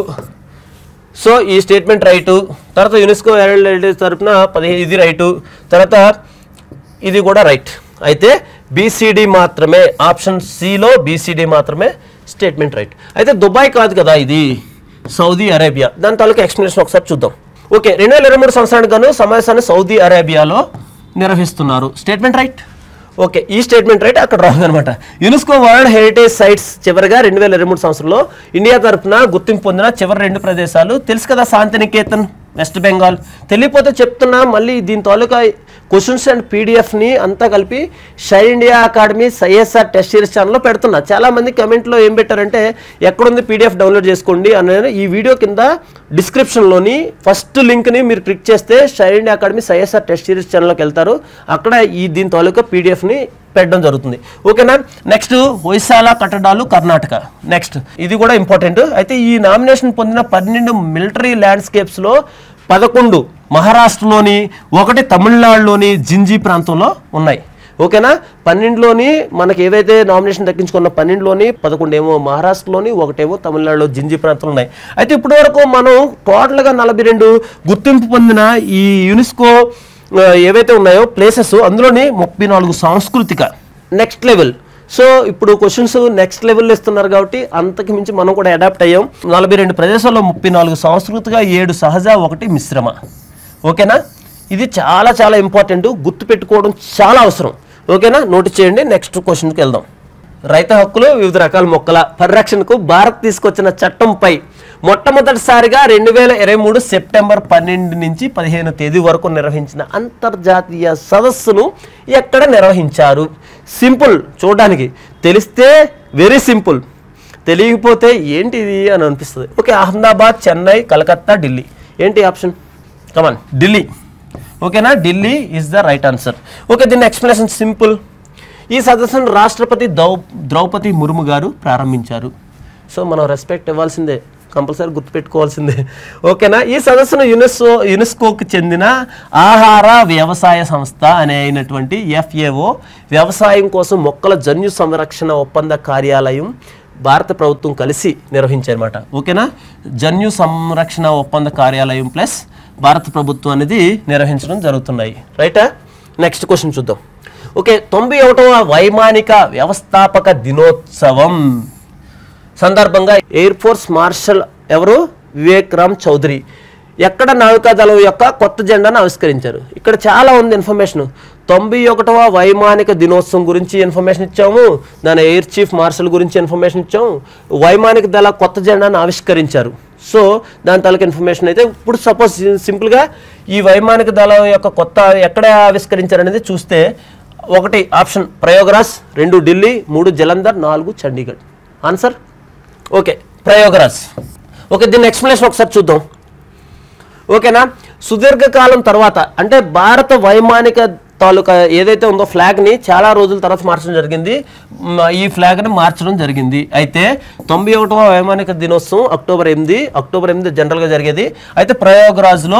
Speaker 1: సో ఈ స్టేట్మెంట్ రైటు తర్వాత యునెస్కో వరల్డ్ హెరిటేజ్ తరపున పదిహేను ఇది రైటు తర్వాత ఇది కూడా రైట్ అయితే బీసీడీ మాత్రమే ఆప్షన్ సిలో బీసీడీ మాత్రమే స్టేట్మెంట్ రైట్ అయితే దుబాయ్ కాదు కదా ఇది సౌదీ అరేబియా దాని తాలూకు ఎక్స్ప్లెనేషన్ ఒకసారి చూద్దాం ఓకే రెండు వేల ఇరవై మూడు సంవత్సరానికి గాను సమావేశాన్ని సౌదీ అరేబియాలో నిర్వహిస్తున్నారు స్టేట్మెంట్ రైట్ ఓకే ఈ స్టేట్మెంట్ రైట్ అక్కడ రాంగ్ అనమాట యునెస్కో వరల్డ్ హెరిటేజ్ సైట్స్ చివరిగా రెండు వేల ఇరవై మూడు సంవత్సరంలో ఇండియా తరఫున గుర్తింపు పొందిన చివరి రెండు ప్రదేశాలు తెలుసు కదా శాంతినికేతన్ వెస్ట్ బెంగాల్ తెలియపోతే చెప్తున్నా మళ్ళీ దీని తాలూకా క్వశ్చన్స్ అండ్ పీడిఎఫ్ని అంతా కలిపి షైన్ ఇండియా అకాడమీ సైఎస్ఆర్ టెస్ట్ సిరీస్ ఛానల్లో పెడుతున్నా చాలామంది కమెంట్లో ఏం పెట్టారంటే ఎక్కడుంది పీడిఎఫ్ డౌన్లోడ్ చేసుకోండి అని ఈ వీడియో కింద డిస్క్రిప్షన్లోని ఫస్ట్ లింక్ని మీరు క్లిక్ చేస్తే షైన్ ఇండియా అకాడమీ సైఎస్ఆర్ టెస్ట్ సిరీస్ ఛానల్లోకి వెళ్తారు అక్కడ ఈ దీని తాలూకా పీడిఎఫ్ని పెట్టడం జరుగుతుంది ఓకేనా నెక్స్ట్ హొయ్సాల కట్టడాలు కర్ణాటక నెక్స్ట్ ఇది కూడా ఇంపార్టెంట్ అయితే ఈ నామినేషన్ పొందిన పన్నెండు మిలిటరీ ల్యాండ్స్కేప్స్లో పదకొండు మహారాష్ట్రలోని ఒకటి తమిళనాడులోని జింజీ ప్రాంతంలో ఉన్నాయి ఓకేనా పన్నెండులోని మనకి ఏవైతే నామినేషన్ దక్కించుకున్న పన్నెండులోని పదకొండు ఏమో మహారాష్ట్రలోని ఒకటేమో తమిళనాడులో జింజీ ప్రాంతంలో ఉన్నాయి అయితే ఇప్పటి వరకు మనం టోటల్గా నలభై రెండు గుర్తింపు పొందిన ఈ యునెస్కో ఆ, ఏవైతే ఉన్నాయో ప్లేసెస్ అందులోని ముప్పై నాలుగు సాంస్కృతిక నెక్స్ట్ లెవెల్ సో ఇప్పుడు క్వశ్చన్స్ నెక్స్ట్ లెవెల్లో ఇస్తున్నారు కాబట్టి అంతకు మించి మనం కూడా అడాప్ట్ అయ్యాం నలభై రెండు ప్రదేశాల్లో ముప్పై నాలుగు సాంస్కృతిక ఏడు సహజ ఒకటి మిశ్రమ ఓకేనా ఇది చాలా చాలా ఇంపార్టెంట్ గుర్తుపెట్టుకోవడం చాలా అవసరం ఓకేనా నోటీస్ చేయండి నెక్స్ట్ క్వశ్చన్కి వెళ్దాం రైతు హక్కులు వివిధ రకాల మొక్కల పరిరక్షణకు భారత్ తీసుకొచ్చిన చట్టంపై మొట్టమొదటిసారిగా రెండు వేల ఇరవై మూడు సెప్టెంబర్ పన్నెండు నుంచి పదిహేను తేదీ వరకు నిర్వహించిన అంతర్జాతీయ సదస్సును ఎక్కడ నిర్వహించారు సింపుల్ చూడడానికి తెలిస్తే వెరీ సింపుల్ తెలియకపోతే ఏంటి ఇది అని అనిపిస్తుంది ఓకే అహ్మదాబాద్ చెన్నై కలకత్తా ఢిల్లీ ఏంటి ఆప్షన్ కమాన్ ఢిల్లీ ఓకేనా Delhi is the right answer okay దీని ఎక్స్ప్లెనేషన్ సింపుల్ ఈ సదస్సును రాష్ట్రపతి ద్రౌ ద్రౌపది ముర్ము గారు ప్రారంభించారు సో మనం రెస్పెక్ట్ ఇవ్వాల్సిందే కంపల్సరీ గుర్తుపెట్టుకోవాల్సిందే ఓకేనా ఈ సదస్సును యునెస్కో యునెస్కోకి చెందిన ఆహార వ్యవసాయ సంస్థ అనే అయినటువంటి ఎఫ్ఏఓ వ్యవసాయం కోసం మొక్కల జన్యు సంరక్షణ ఒప్పంద కార్యాలయం భారత ప్రభుత్వం కలిసి నిర్వహించారన్నమాట ఓకేనా జన్యు సంరక్షణ ఒప్పంద కార్యాలయం ప్లస్ భారత ప్రభుత్వం అనేది నిర్వహించడం జరుగుతున్నాయి రైటా నెక్స్ట్ క్వశ్చన్ చూద్దాం ఓకే తొంభై ఒకటవ వైమానిక వ్యవస్థాపక దినోత్సవం సందర్భంగా ఎయిర్ ఫోర్స్ మార్షల్ ఎవరు వివేక్ రామ్ చౌదరి ఎక్కడ నావికాదళం యొక్క కొత్త జెండాను ఆవిష్కరించారు ఇక్కడ చాలా ఉంది ఇన్ఫర్మేషన్ తొంభై ఒకటవ వైమానిక దినోత్సవం గురించి ఇన్ఫర్మేషన్ ఇచ్చాము దాని ఎయిర్ చీఫ్ మార్షల్ గురించి ఇన్ఫర్మేషన్ ఇచ్చాము వైమానిక దళ కొత్త జెండాను ఆవిష్కరించారు సో దాని తాలూకు ఇన్ఫర్మేషన్ అయితే ఇప్పుడు సపోజ్ సింపుల్గా ఈ వైమానిక దళం యొక్క కొత్త ఎక్కడ ఆవిష్కరించారు అనేది చూస్తే ఒకటి ఆప్షన్ ప్రయోగరాజ్ రెండు ఢిల్లీ మూడు జలంధర్ నాలుగు Chandigarh answer okay Prayagraj okay దీని ఎక్స్ప్లెనేషన్ ఒకసారి చూద్దాం ఓకేనా సుదీర్ఘకాలం తర్వాత అంటే భారత వైమానిక తాలూకా ఏదైతే ఉందో ఫ్లాగ్ని చాలా రోజుల తర్వాత మార్చడం జరిగింది మ్, ఈ ఫ్లాగ్ని మార్చడం జరిగింది అయితే తొంభై ఒకటవ వైమానిక దినోత్సవం అక్టోబర్ ఎనిమిది అక్టోబర్ ఎనిమిది జనరల్గా జరిగేది అయితే ప్రయోగరాజ్లో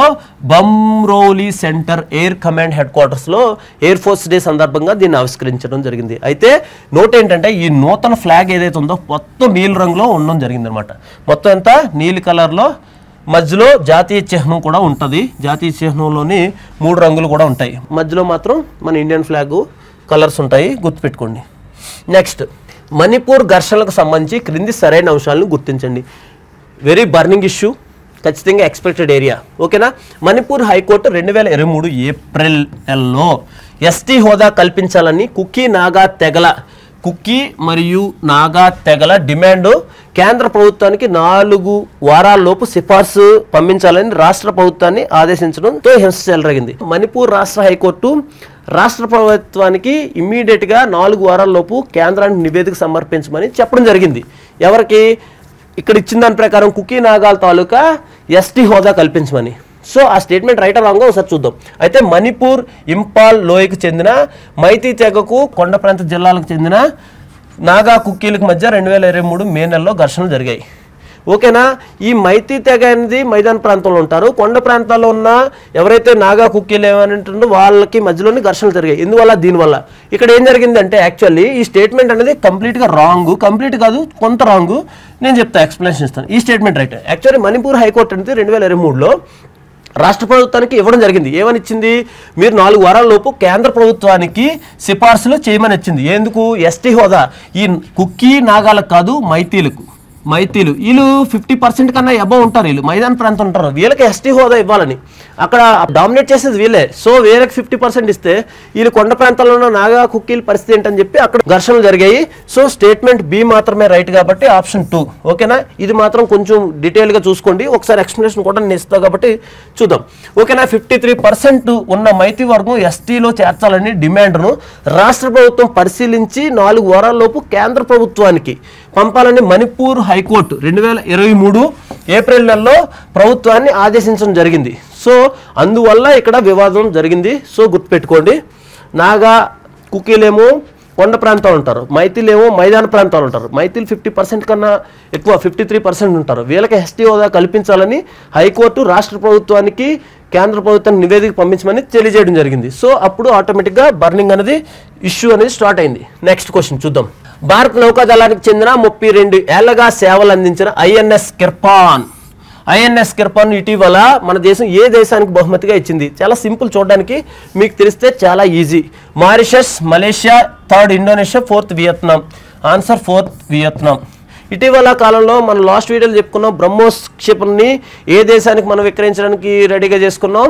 Speaker 1: బమ్రోలీ సెంటర్ ఎయిర్ కమాండ్ హెడ్ క్వార్టర్స్లో ఎయిర్ ఫోర్స్ డే సందర్భంగా దీన్ని ఆవిష్కరించడం జరిగింది అయితే నోట్ ఏంటంటే ఈ నూతన ఫ్లాగ్ ఏదైతే ఉందో మొత్తం నీలి రంగులో ఉండడం జరిగింది అనమాట మొత్తం ఎంత నీలి కలర్లో మధ్యలో జాతీయ చిహ్నం కూడా ఉంటుంది జాతీయ చిహ్నంలోని మూడు రంగులు కూడా ఉంటాయి మధ్యలో మాత్రం మన ఇండియన్ ఫ్లాగ్ కలర్స్ ఉంటాయి గుర్తుపెట్టుకోండి నెక్స్ట్ మణిపూర్ ఘర్షణలకు సంబంధించి క్రింది సరైన అంశాలను గుర్తించండి వెరీ బర్నింగ్ ఇష్యూ ఖచ్చితంగా ఎక్స్పెక్టెడ్ ఏరియా ఓకేనా మణిపూర్ హైకోర్టు రెండు వేల ఇరవై మూడు ఏప్రిల్ నెలలో ఎస్టీ హోదా కల్పించాలని కుకీ నాగా తెగల కుక్కీ మరియు నాగా తెగల డిమాండ్ కేంద్ర ప్రభుత్వానికి నాలుగు వారాల్లోపు సిఫార్సు పంపించాలని రాష్ట్ర ప్రభుత్వాన్ని ఆదేశించడంతో హింస చెలరగింది మణిపూర్ రాష్ట్ర హైకోర్టు రాష్ట్ర ప్రభుత్వానికి ఇమ్మీడియట్గా నాలుగు వారాల్లోపు కేంద్రానికి నివేదిక సమర్పించమని చెప్పడం జరిగింది ఎవరికి ఇక్కడ ఇచ్చిన దాని ప్రకారం కుకీ నాగాల్ తాలూకా ఎస్టీ హోదా కల్పించమని సో ఆ స్టేట్మెంట్ రైట్ రాంగా ఒకసారి చూద్దాం అయితే మణిపూర్ ఇంపాల్ లోయకు చెందిన మైతీ తెగకు కొండ ప్రాంత జిల్లాలకు చెందిన నాగా కుక్కీలకు మధ్య రెండు వేల ఇరవై మూడు మే నెలలో ఘర్షణలు జరిగాయి ఓకేనా ఈ మైతీ తెగ అనేది మైదాన ప్రాంతంలో ఉంటారు కొండ ప్రాంతాల్లో ఉన్న ఎవరైతే నాగా కుక్కీలు ఏమంటుందో వాళ్ళకి మధ్యలోని ఘర్షణలు జరిగాయి ఎందువల్ల దీనివల్ల ఇక్కడ ఏం జరిగిందంటే యాక్చువల్లీ ఈ స్టేట్మెంట్ అనేది కంప్లీట్గా రాంగ్ కంప్లీట్ కాదు కొంత రాంగ్ నేను చెప్తా ఎక్స్ప్లెనేషన్ ఇస్తాను ఈ statement right actually Manipur high court అనేది రెండు వేల ఇరవై మూడులో రాష్ట్ర ప్రభుత్వానికి ఇవ్వడం జరిగింది ఏమని ఇచ్చింది మీరు నాలుగు వారాల లోపు కేంద్ర ప్రభుత్వానికి సిఫార్సులు చేయమని ఇచ్చింది ఎందుకు ఎస్టీ హోదా ఈ కుక్కీ నాగాలకు కాదు మైతీలకు మైతీలు వీళ్ళు ఫిఫ్టీ పర్సెంట్ కన్నా అబవ్ ఉంటారు వీళ్ళు మైదాన ప్రాంతం ఉంటారు వీళ్ళకి ఎస్టీ హోదా ఇవ్వాలని అక్కడ డామినేట్ చేసేది వీళ్ళే సో వీళ్ళకి ఫిఫ్టీ పర్సెంట్ ఇస్తే వీళ్ళు కొండ ప్రాంతాల్లో ఉన్న నాగా కుక్కీల పరిస్థితి ఏంటని చెప్పి అక్కడ ఘర్షణలు జరిగాయి సో స్టేట్మెంట్ బి మాత్రమే రైట్ కాబట్టి ఆప్షన్ టూ ఓకేనా ఇది మాత్రం కొంచెం డీటెయిల్గా చూసుకోండి ఒకసారి ఎక్స్ప్లెనేషన్ కూడా నేను ఇస్తాను కాబట్టి చూద్దాం ఓకేనా ఫిఫ్టీ త్రీ పర్సెంట్ ఉన్న మైతి వర్గం ఎస్టీలో చేర్చాలని డిమాండ్ను రాష్ట్ర ప్రభుత్వం పరిశీలించి నాలుగు వారాల్లోపు కేంద్ర ప్రభుత్వానికి పంపాలని మణిపూర్ హైకోర్టు రెండు వేల ఇరవై మూడు ఏప్రిల్ నెలలో ప్రభుత్వాన్ని ఆదేశించడం జరిగింది సో అందువల్ల ఇక్కడ వివాదం జరిగింది సో గుర్తుపెట్టుకోండి నాగా కుకీలేమో కొండ ప్రాంతాలు ఉంటారు మైతిలేమో మైదాన ప్రాంతాలు ఉంటారు మైతిల్ ఫిఫ్టీ పర్సెంట్ కన్నా ఎక్కువ ఫిఫ్టీ త్రీ పర్సెంట్ ఉంటారు వీళ్ళకి ఎస్టీ హోదా కల్పించాలని హైకోర్టు రాష్ట్ర ప్రభుత్వానికి కేంద్ర ప్రభుత్వానికి నివేదిక పంపించమని తెలియజేయడం జరిగింది సో అప్పుడు ఆటోమేటిక్గా బర్నింగ్ అనేది ఇష్యూ అనేది స్టార్ట్ అయింది నెక్స్ట్ క్వశ్చన్ చూద్దాం భారత నౌకాదళానికి చెందిన ముప్పై రెండు ఏళ్లగా సేవలు అందించిన ఐఎన్ఎస్ కిర్పాన్ ఐఎన్ఎస్ కిర్పాన్ ఇటీవల మన దేశం ఏ దేశానికి బహుమతిగా ఇచ్చింది చాలా సింపుల్ చూడడానికి మీకు తెలిస్తే చాలా easy Mauritius Malaysia third Indonesia fourth Vietnam answer fourth Vietnam ఇటీవల కాలంలో మనం లాస్ట్ వీడియోలో చెప్పుకున్నాం బ్రహ్మోస్ క్షిపణిని ఏ దేశానికి మనం విక్రయించడానికి రెడీగా చేసుకున్నాం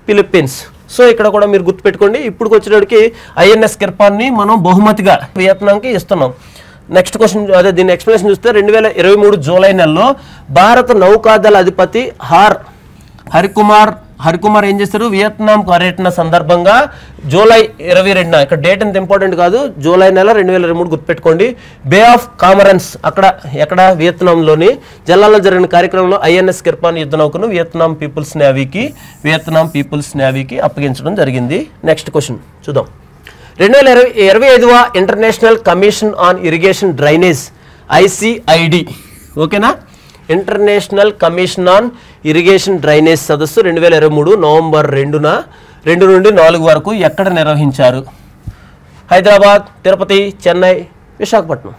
Speaker 1: ఫిలిప్పీన్స్ సో ఇక్కడ కూడా మీరు గుర్తుపెట్టుకోండి ఇప్పుడు వచ్చేటప్పటికి ఐఎన్ఎస్ కిర్పాన్ని మనం బహుమతిగా వియత్నాంకి ఇస్తున్నాం నెక్స్ట్ క్వశ్చన్ అదే దీని ఎక్స్ప్లెనేషన్ చూస్తే రెండు వేల ఇరవై మూడు జూలై నెలలో భారత నౌకాదళ అధిపతి హార్ హరికుమార్ హరికుమార్ ఏం చేస్తారు వియత్నాం పర్యటన సందర్భంగా జూలై ఇరవై రెండున ఇక్కడ డేట్ ఎంత ఇంపార్టెంట్ కాదు జూలై నెల రెండు వేల ఇరవై మూడు గుర్తుపెట్టుకోండి బే ఆఫ్ కామరన్స్ అక్కడ ఎక్కడ వియత్నాంలోని జల్లాలో జరిగిన కార్యక్రమంలో ఐఎన్ఎస్ కిర్పాన్ యుద్ధ నౌకను వియత్నాం పీపుల్స్ నేవీకి వియత్నాం పీపుల్స్ నేవీకి అప్పగించడం జరిగింది నెక్స్ట్ క్వశ్చన్ చూద్దాం రెండు వేల ఇరవై ఇరవై ఐదవ international commission on irrigation drainage ICID ఓకేనా international commission on irrigation drainage సదస్సు రెండు వేల ఇరవై మూడు నవంబర్ రెండున రెండు నుండి నాలుగు వరకు ఎక్కడ నిర్వహించారు Hyderabad Tirupati Chennai Visakhapatnam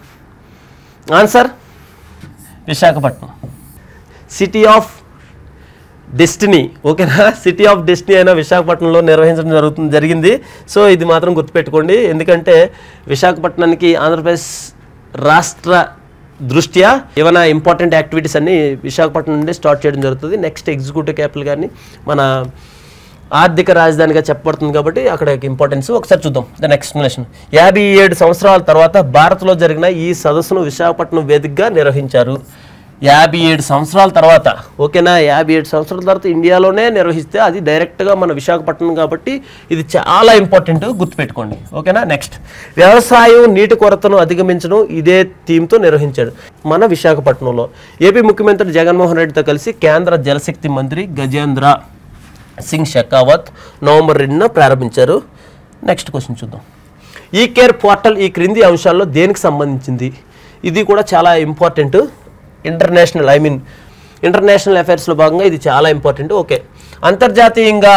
Speaker 1: answer Visakhapatnam city of destiny ఓకేనా సిటీ ఆఫ్ డెస్టినీ అయినా విశాఖపట్నంలో నిర్వహించడం జరుగుతుంది జరిగింది సో ఇది మాత్రం గుర్తుపెట్టుకోండి ఎందుకంటే విశాఖపట్నానికి ఆంధ్రప్రదేశ్ రాష్ట్ర దృష్ట్యా ఏమైనా ఇంపార్టెంట్ యాక్టివిటీస్ అన్ని విశాఖపట్నం నుండి స్టార్ట్ చేయడం జరుగుతుంది నెక్స్ట్ ఎగ్జిక్యూటివ్ క్యాపిటల్ కానీ మన ఆర్థిక రాజధానిగా చెప్పబడుతుంది కాబట్టి అక్కడ ఇంపార్టెన్స్ ఒకసారి చూద్దాం ద నెక్స్ట్ ఎక్స్ప్లెనేషన్ యాభై ఏడు సంవత్సరాల తర్వాత భారత్లో జరిగిన ఈ సదస్సును విశాఖపట్నం వేదికగా నిర్వహించారు యాభై ఏడు సంవత్సరాల తర్వాత ఓకేనా యాభై ఏడు సంవత్సరాల తర్వాత ఇండియాలోనే నిర్వహిస్తే అది డైరెక్ట్గా మన విశాఖపట్నం కాబట్టి ఇది చాలా ఇంపార్టెంట్ గుర్తుపెట్టుకోండి ఓకేనా నెక్స్ట్ వ్యవసాయం నీటి కొరతను అధిగమించడం ఇదే థీమ్తో నిర్వహించాడు మన విశాఖపట్నంలో ఏపీ ముఖ్యమంత్రి జగన్మోహన్ రెడ్డితో కలిసి కేంద్ర జలశక్తి మంత్రి గజేంద్ర సింగ్ షెకావత్ నవంబర్ రెండున ప్రారంభించారు నెక్స్ట్ క్వశ్చన్ చూద్దాం ఈ కేర్ పోర్టల్ ఈ క్రింది అంశాల్లో దేనికి సంబంధించింది ఇది కూడా చాలా important international I mean international అఫైర్స్లో భాగంగా ఇది చాలా ఇంపార్టెంట్ ఓకే అంతర్జాతీయంగా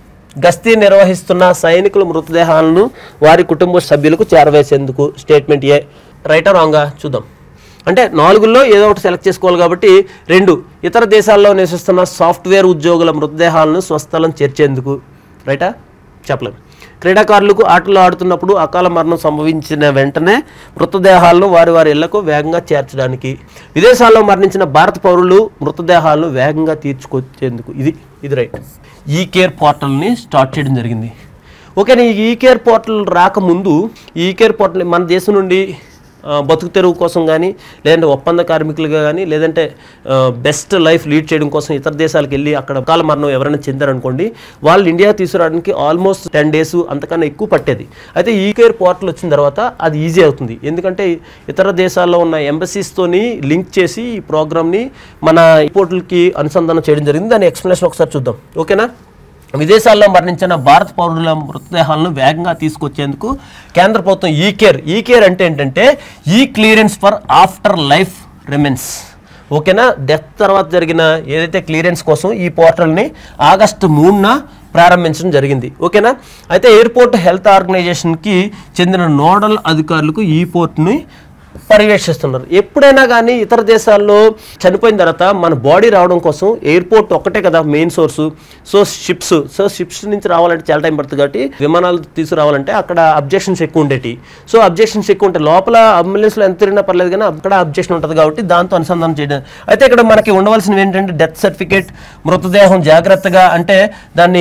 Speaker 1: గస్తీ నిర్వహిస్తున్న సైనికుల మృతదేహాలను వారి కుటుంబ సభ్యులకు చేరవేసేందుకు స్టేట్మెంట్ ఏ రైటా రాంగా చూద్దాం అంటే నాలుగుల్లో ఏదో ఒకటి సెలెక్ట్ చేసుకోవాలి కాబట్టి రెండు ఇతర దేశాల్లో నివసిస్తున్న సాఫ్ట్వేర్ ఉద్యోగుల మృతదేహాలను స్వస్థలం చేర్చేందుకు రైటా చెప్పలేము క్రీడాకారులకు ఆటలు ఆడుతున్నప్పుడు అకాల మరణం సంభవించిన వెంటనే మృతదేహాలను వారి వారి ఇళ్లకు వేగంగా చేర్చడానికి విదేశాల్లో మరణించిన భారత పౌరులు మృతదేహాలను వేగంగా తీర్చుకొచ్చేందుకు ఇది ఇది రైట్ ఈ కేర్ పోర్టల్ని స్టార్ట్ చేయడం జరిగింది ఓకే ఈ ఈ కేర్ పోర్టల్ రాకముందు ఈ కేర్ పోర్టల్ మన దేశం నుండి ఆ, బతుకు తెరువు కోసం కానీ లేదంటే ఒప్పంద కార్మికులుగా కానీ లేదంటే బెస్ట్ లైఫ్ లీడ్ చేయడం కోసం ఇతర దేశాలకు వెళ్ళి అక్కడ కాల మరణం ఎవరైనా చెందారనుకోండి వాళ్ళు ఇండియా తీసుకురావడానికి ఆల్మోస్ట్ టెన్ డేస్ అంతకన్నా ఎక్కువ పట్టేది అయితే ఈ కేర్ పోర్టల్ వచ్చిన తర్వాత అది ఈజీ అవుతుంది ఎందుకంటే ఇతర దేశాల్లో ఉన్న ఎంబసీస్తోని లింక్ చేసి ఈ ప్రోగ్రామ్ని మన పోర్టల్కి అనుసంధానం చేయడం జరిగింది దాని ఎక్స్ప్లెనేషన్ ఒకసారి చూద్దాం ఓకేనా విదేశాల్లో మరణించిన భారత పౌరుల మృతదేహాలను వేగంగా తీసుకొచ్చేందుకు కేంద్ర ప్రభుత్వం ఈ కేర్ ఈ కేర్ అంటే ఏంటంటే ఈ clearance for after life remains ఓకేనా డెత్ తర్వాత జరిగిన ఏదైతే క్లియరెన్స్ కోసం ఈ పోర్టల్ని ఆగస్టు మూడున ప్రారంభించడం జరిగింది ఓకేనా అయితే ఎయిర్పోర్ట్ హెల్త్ ఆర్గనైజేషన్కి చెందిన నోడల్ అధికారులకు ఈ పోర్ట్ని పర్యవేక్షిస్తున్నారు ఎప్పుడైనా కానీ ఇతర దేశాల్లో చనిపోయిన తర్వాత మన బాడీ రావడం కోసం ఎయిర్పోర్ట్ ఒక్కటే కదా main source so ships so ships నుంచి రావాలంటే చాలా టైం పడుతుంది కాబట్టి విమానాలు తీసుకురావాలంటే అక్కడ అబ్జెక్షన్స్ ఎక్కువ ఉండేటి సో అబ్జెక్షన్స్ ఎక్కువ ఉంటాయి లోపల అంబులెన్స్లో ఎంత తిరిగినా పర్లేదు కానీ అక్కడ అబ్జెక్షన్ ఉంటుంది కాబట్టి దాంతో అనుసంధానం చేయడం అయితే ఇక్కడ మనకి ఉండవలసినవి ఏంటంటే డెత్ సర్టిఫికేట్ మృతదేహం జాగ్రత్తగా అంటే దాన్ని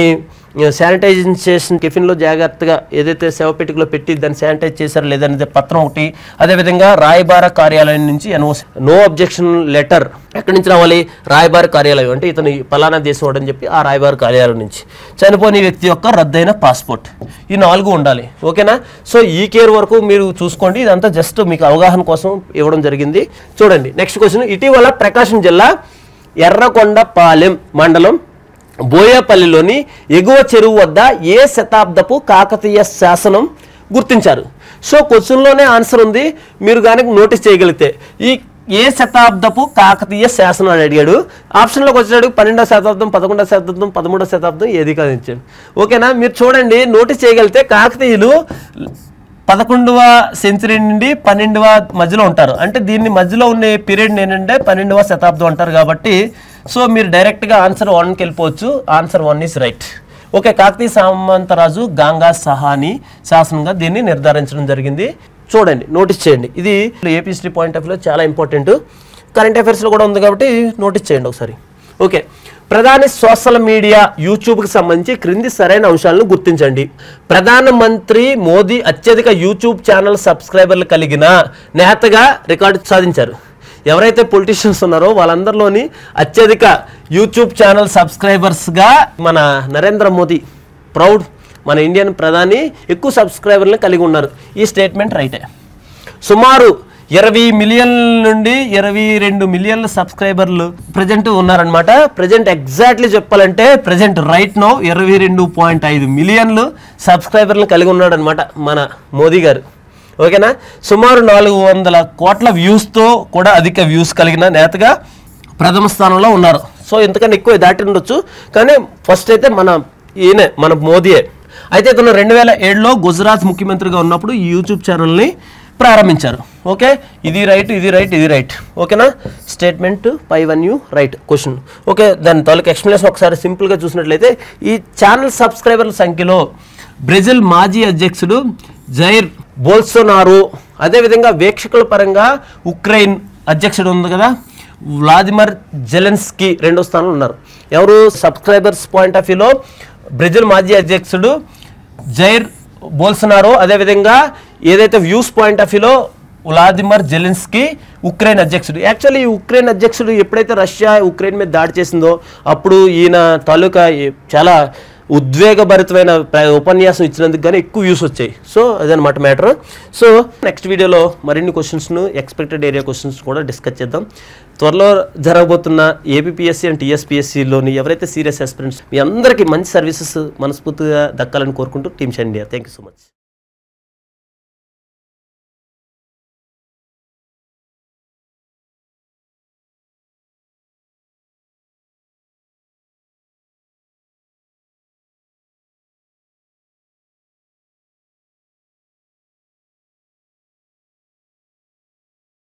Speaker 1: శానిటైజేషన్ టిఫిన్లో జాగ్రత్తగా ఏదైతే శవపెట్టికలో పెట్టి దాన్ని శానిటైజ్ చేశారో లేదనేది పత్రం ఒకటి అదేవిధంగా రాయబార కార్యాలయం నుంచి ఎన్ఓ నో అబ్జెక్షన్ లెటర్ ఎక్కడి నుంచి రావాలి రాయబార కార్యాలయం అంటే ఇతను పలానా దేశం వాడని చెప్పి ఆ రాయబార కార్యాలయం నుంచి చనిపోయిన వ్యక్తి యొక్క రద్దయిన పాస్పోర్ట్ ఈ నాలుగు ఉండాలి ఓకేనా సో ఈ కేర్ వరకు మీరు చూసుకోండి ఇదంతా జస్ట్ మీకు అవగాహన కోసం ఇవ్వడం జరిగింది చూడండి నెక్స్ట్ క్వశ్చన్ ఇటీవల ప్రకాశం జిల్లా ఎర్రకొండపాలెం మండలం బోయపల్లిలోని ఎగువ చెరువు వద్ద ఏ శతాబ్దపు కాకతీయ శాసనం గుర్తించారు సో క్వశ్చన్లోనే ఆన్సర్ ఉంది మీరు కానీ నోటీస్ చేయగలిగితే ఈ ఏ శతాబ్దపు కాకతీయ శాసనం అని అడిగాడు ఆప్షన్లోకి వచ్చాడు పన్నెండవ శతాబ్దం పదకొండవ శతాబ్దం పదమూడవ శతాబ్దం ఏది కాదు ఇచ్చాడు ఓకేనా మీరు చూడండి నోటీస్ చేయగలిగితే కాకతీయులు పదకొండవ సెంచరీ నుండి పన్నెండవ మధ్యలో ఉంటారు అంటే దీన్ని మధ్యలో ఉన్న పీరియడ్ ఏంటంటే పన్నెండవ శతాబ్దం అంటారు కాబట్టి సో మీరు డైరెక్ట్గా ఆన్సర్ వన్కి వెళ్ళిపోవచ్చు answer one is right okay Kakatiya సామంతరాజు గాంగా సహాని శాసనంగా దీన్ని నిర్ధారించడం జరిగింది చూడండి నోటీస్ చేయండి ఇది ఏపీ హిస్టరీ పాయింట్ ఆఫ్ వ్యూలో చాలా ఇంపార్టెంట్ కరెంట్ అఫైర్స్లో కూడా ఉంది కాబట్టి నోటీస్ చేయండి ఒకసారి ఓకే ప్రధాని సోషల్ మీడియా యూట్యూబ్కి సంబంధించి క్రింది సరైన అంశాలను గుర్తించండి ప్రధానమంత్రి మోదీ అత్యధిక యూట్యూబ్ ఛానల్ సబ్స్క్రైబర్లు కలిగిన నేతగా రికార్డు సాధించారు ఎవరైతే పొలిటీషియన్స్ ఉన్నారో వాళ్ళందరిలోని అత్యధిక యూట్యూబ్ ఛానల్ సబ్స్క్రైబర్స్గా మన నరేంద్ర మోదీ ప్రౌడ్ మన ఇండియన్ ప్రధాని ఎక్కువ సబ్స్క్రైబర్లను కలిగి ఉన్నారు ఈ స్టేట్మెంట్ రైటే సుమారు ఇరవై మిలియన్ నుండి ఇరవై రెండు మిలియన్ల సబ్స్క్రైబర్లు ప్రజెంట్ ఉన్నారనమాట ప్రజెంట్ ఎగ్జాక్ట్లీ చెప్పాలంటే ప్రజెంట్ రైట్ నో ఇరవై రెండు పాయింట్ ఐదు మిలియన్లు సబ్స్క్రైబర్లు కలిగి ఉన్నాడనమాట మన మోదీ గారు ఓకేనా సుమారు నాలుగు వందల కోట్ల వ్యూస్తో కూడా అధిక వ్యూస్ కలిగిన నేతగా ప్రథమ స్థానంలో ఉన్నారు సో ఇంతకన్నా ఎక్కువ దాటి ఉండొచ్చు కానీ ఫస్ట్ అయితే మన ఈయనే మన మోదీయే అయితే ఇతను రెండు వేల ఏడులో గుజరాత్ ముఖ్యమంత్రిగా ఉన్నప్పుడు ఈ యూట్యూబ్ ఛానల్ని ప్రారంభించారు ఓకే ఇది రైట్ ఇది రైట్ ఇది రైట్ ఓకేనా స్టేట్మెంట్ పై వన్ యూ రైట్ క్వశ్చన్ ఓకే దాని తాలూకు ఎక్స్ప్లెనేషన్ ఒకసారి సింపుల్గా చూసినట్లయితే ఈ ఛానల్ సబ్స్క్రైబర్ల సంఖ్యలో బ్రెజిల్ మాజీ అధ్యక్షుడు జైర్ బోల్సోనారో అదేవిధంగా వీక్షకుల పరంగా ఉక్రెయిన్ అధ్యక్షుడు ఉంది కదా వ్లాదిమిర్ జెలెన్స్కీ రెండో స్థానంలో ఉన్నారు ఎవరు సబ్స్క్రైబర్స్ పాయింట్ ఆఫ్ వ్యూలో బ్రెజిల్ మాజీ అధ్యక్షుడు జైర్ బోల్సనారో అదేవిధంగా ఏదైతే వ్యూస్ పాయింట్ ఆఫ్ వ్యూలో వ్లాదిమిర్ జెలెన్స్కీ ఉక్రెయిన్ అధ్యక్షుడు యాక్చువల్లీ ఈ ఉక్రెయిన్ అధ్యక్షుడు ఎప్పుడైతే రష్యా ఉక్రెయిన్ మీద దాడి చేసిందో అప్పుడు ఈయన తాలూకా ఏ- చాలా ఉద్వేగభరితమైన ప్ర- ఉపన్యాసం ఇచ్చినందుకు కానీ ఎక్కువ వ్యూస్ వచ్చాయి సో అదనమాట మ్యాటర్ సో నెక్స్ట్ వీడియోలో మరిన్ని క్వశ్చన్స్ను ఎక్స్పెక్టెడ్ ఏరియా క్వశ్చన్స్ కూడా డిస్కస్ చేద్దాం త్వరలో జరగబోతున్న ఏపీఎస్సీ అండ్ టీఎస్పీఎస్సీలోని ఎవరైతే సీరియస్ ఆస్పిరెంట్స్ మీ అందరికీ మంచి సర్వీసెస్ మనస్ఫూర్తిగా దక్కాలని కోరుకుంటూ teams India thank you so much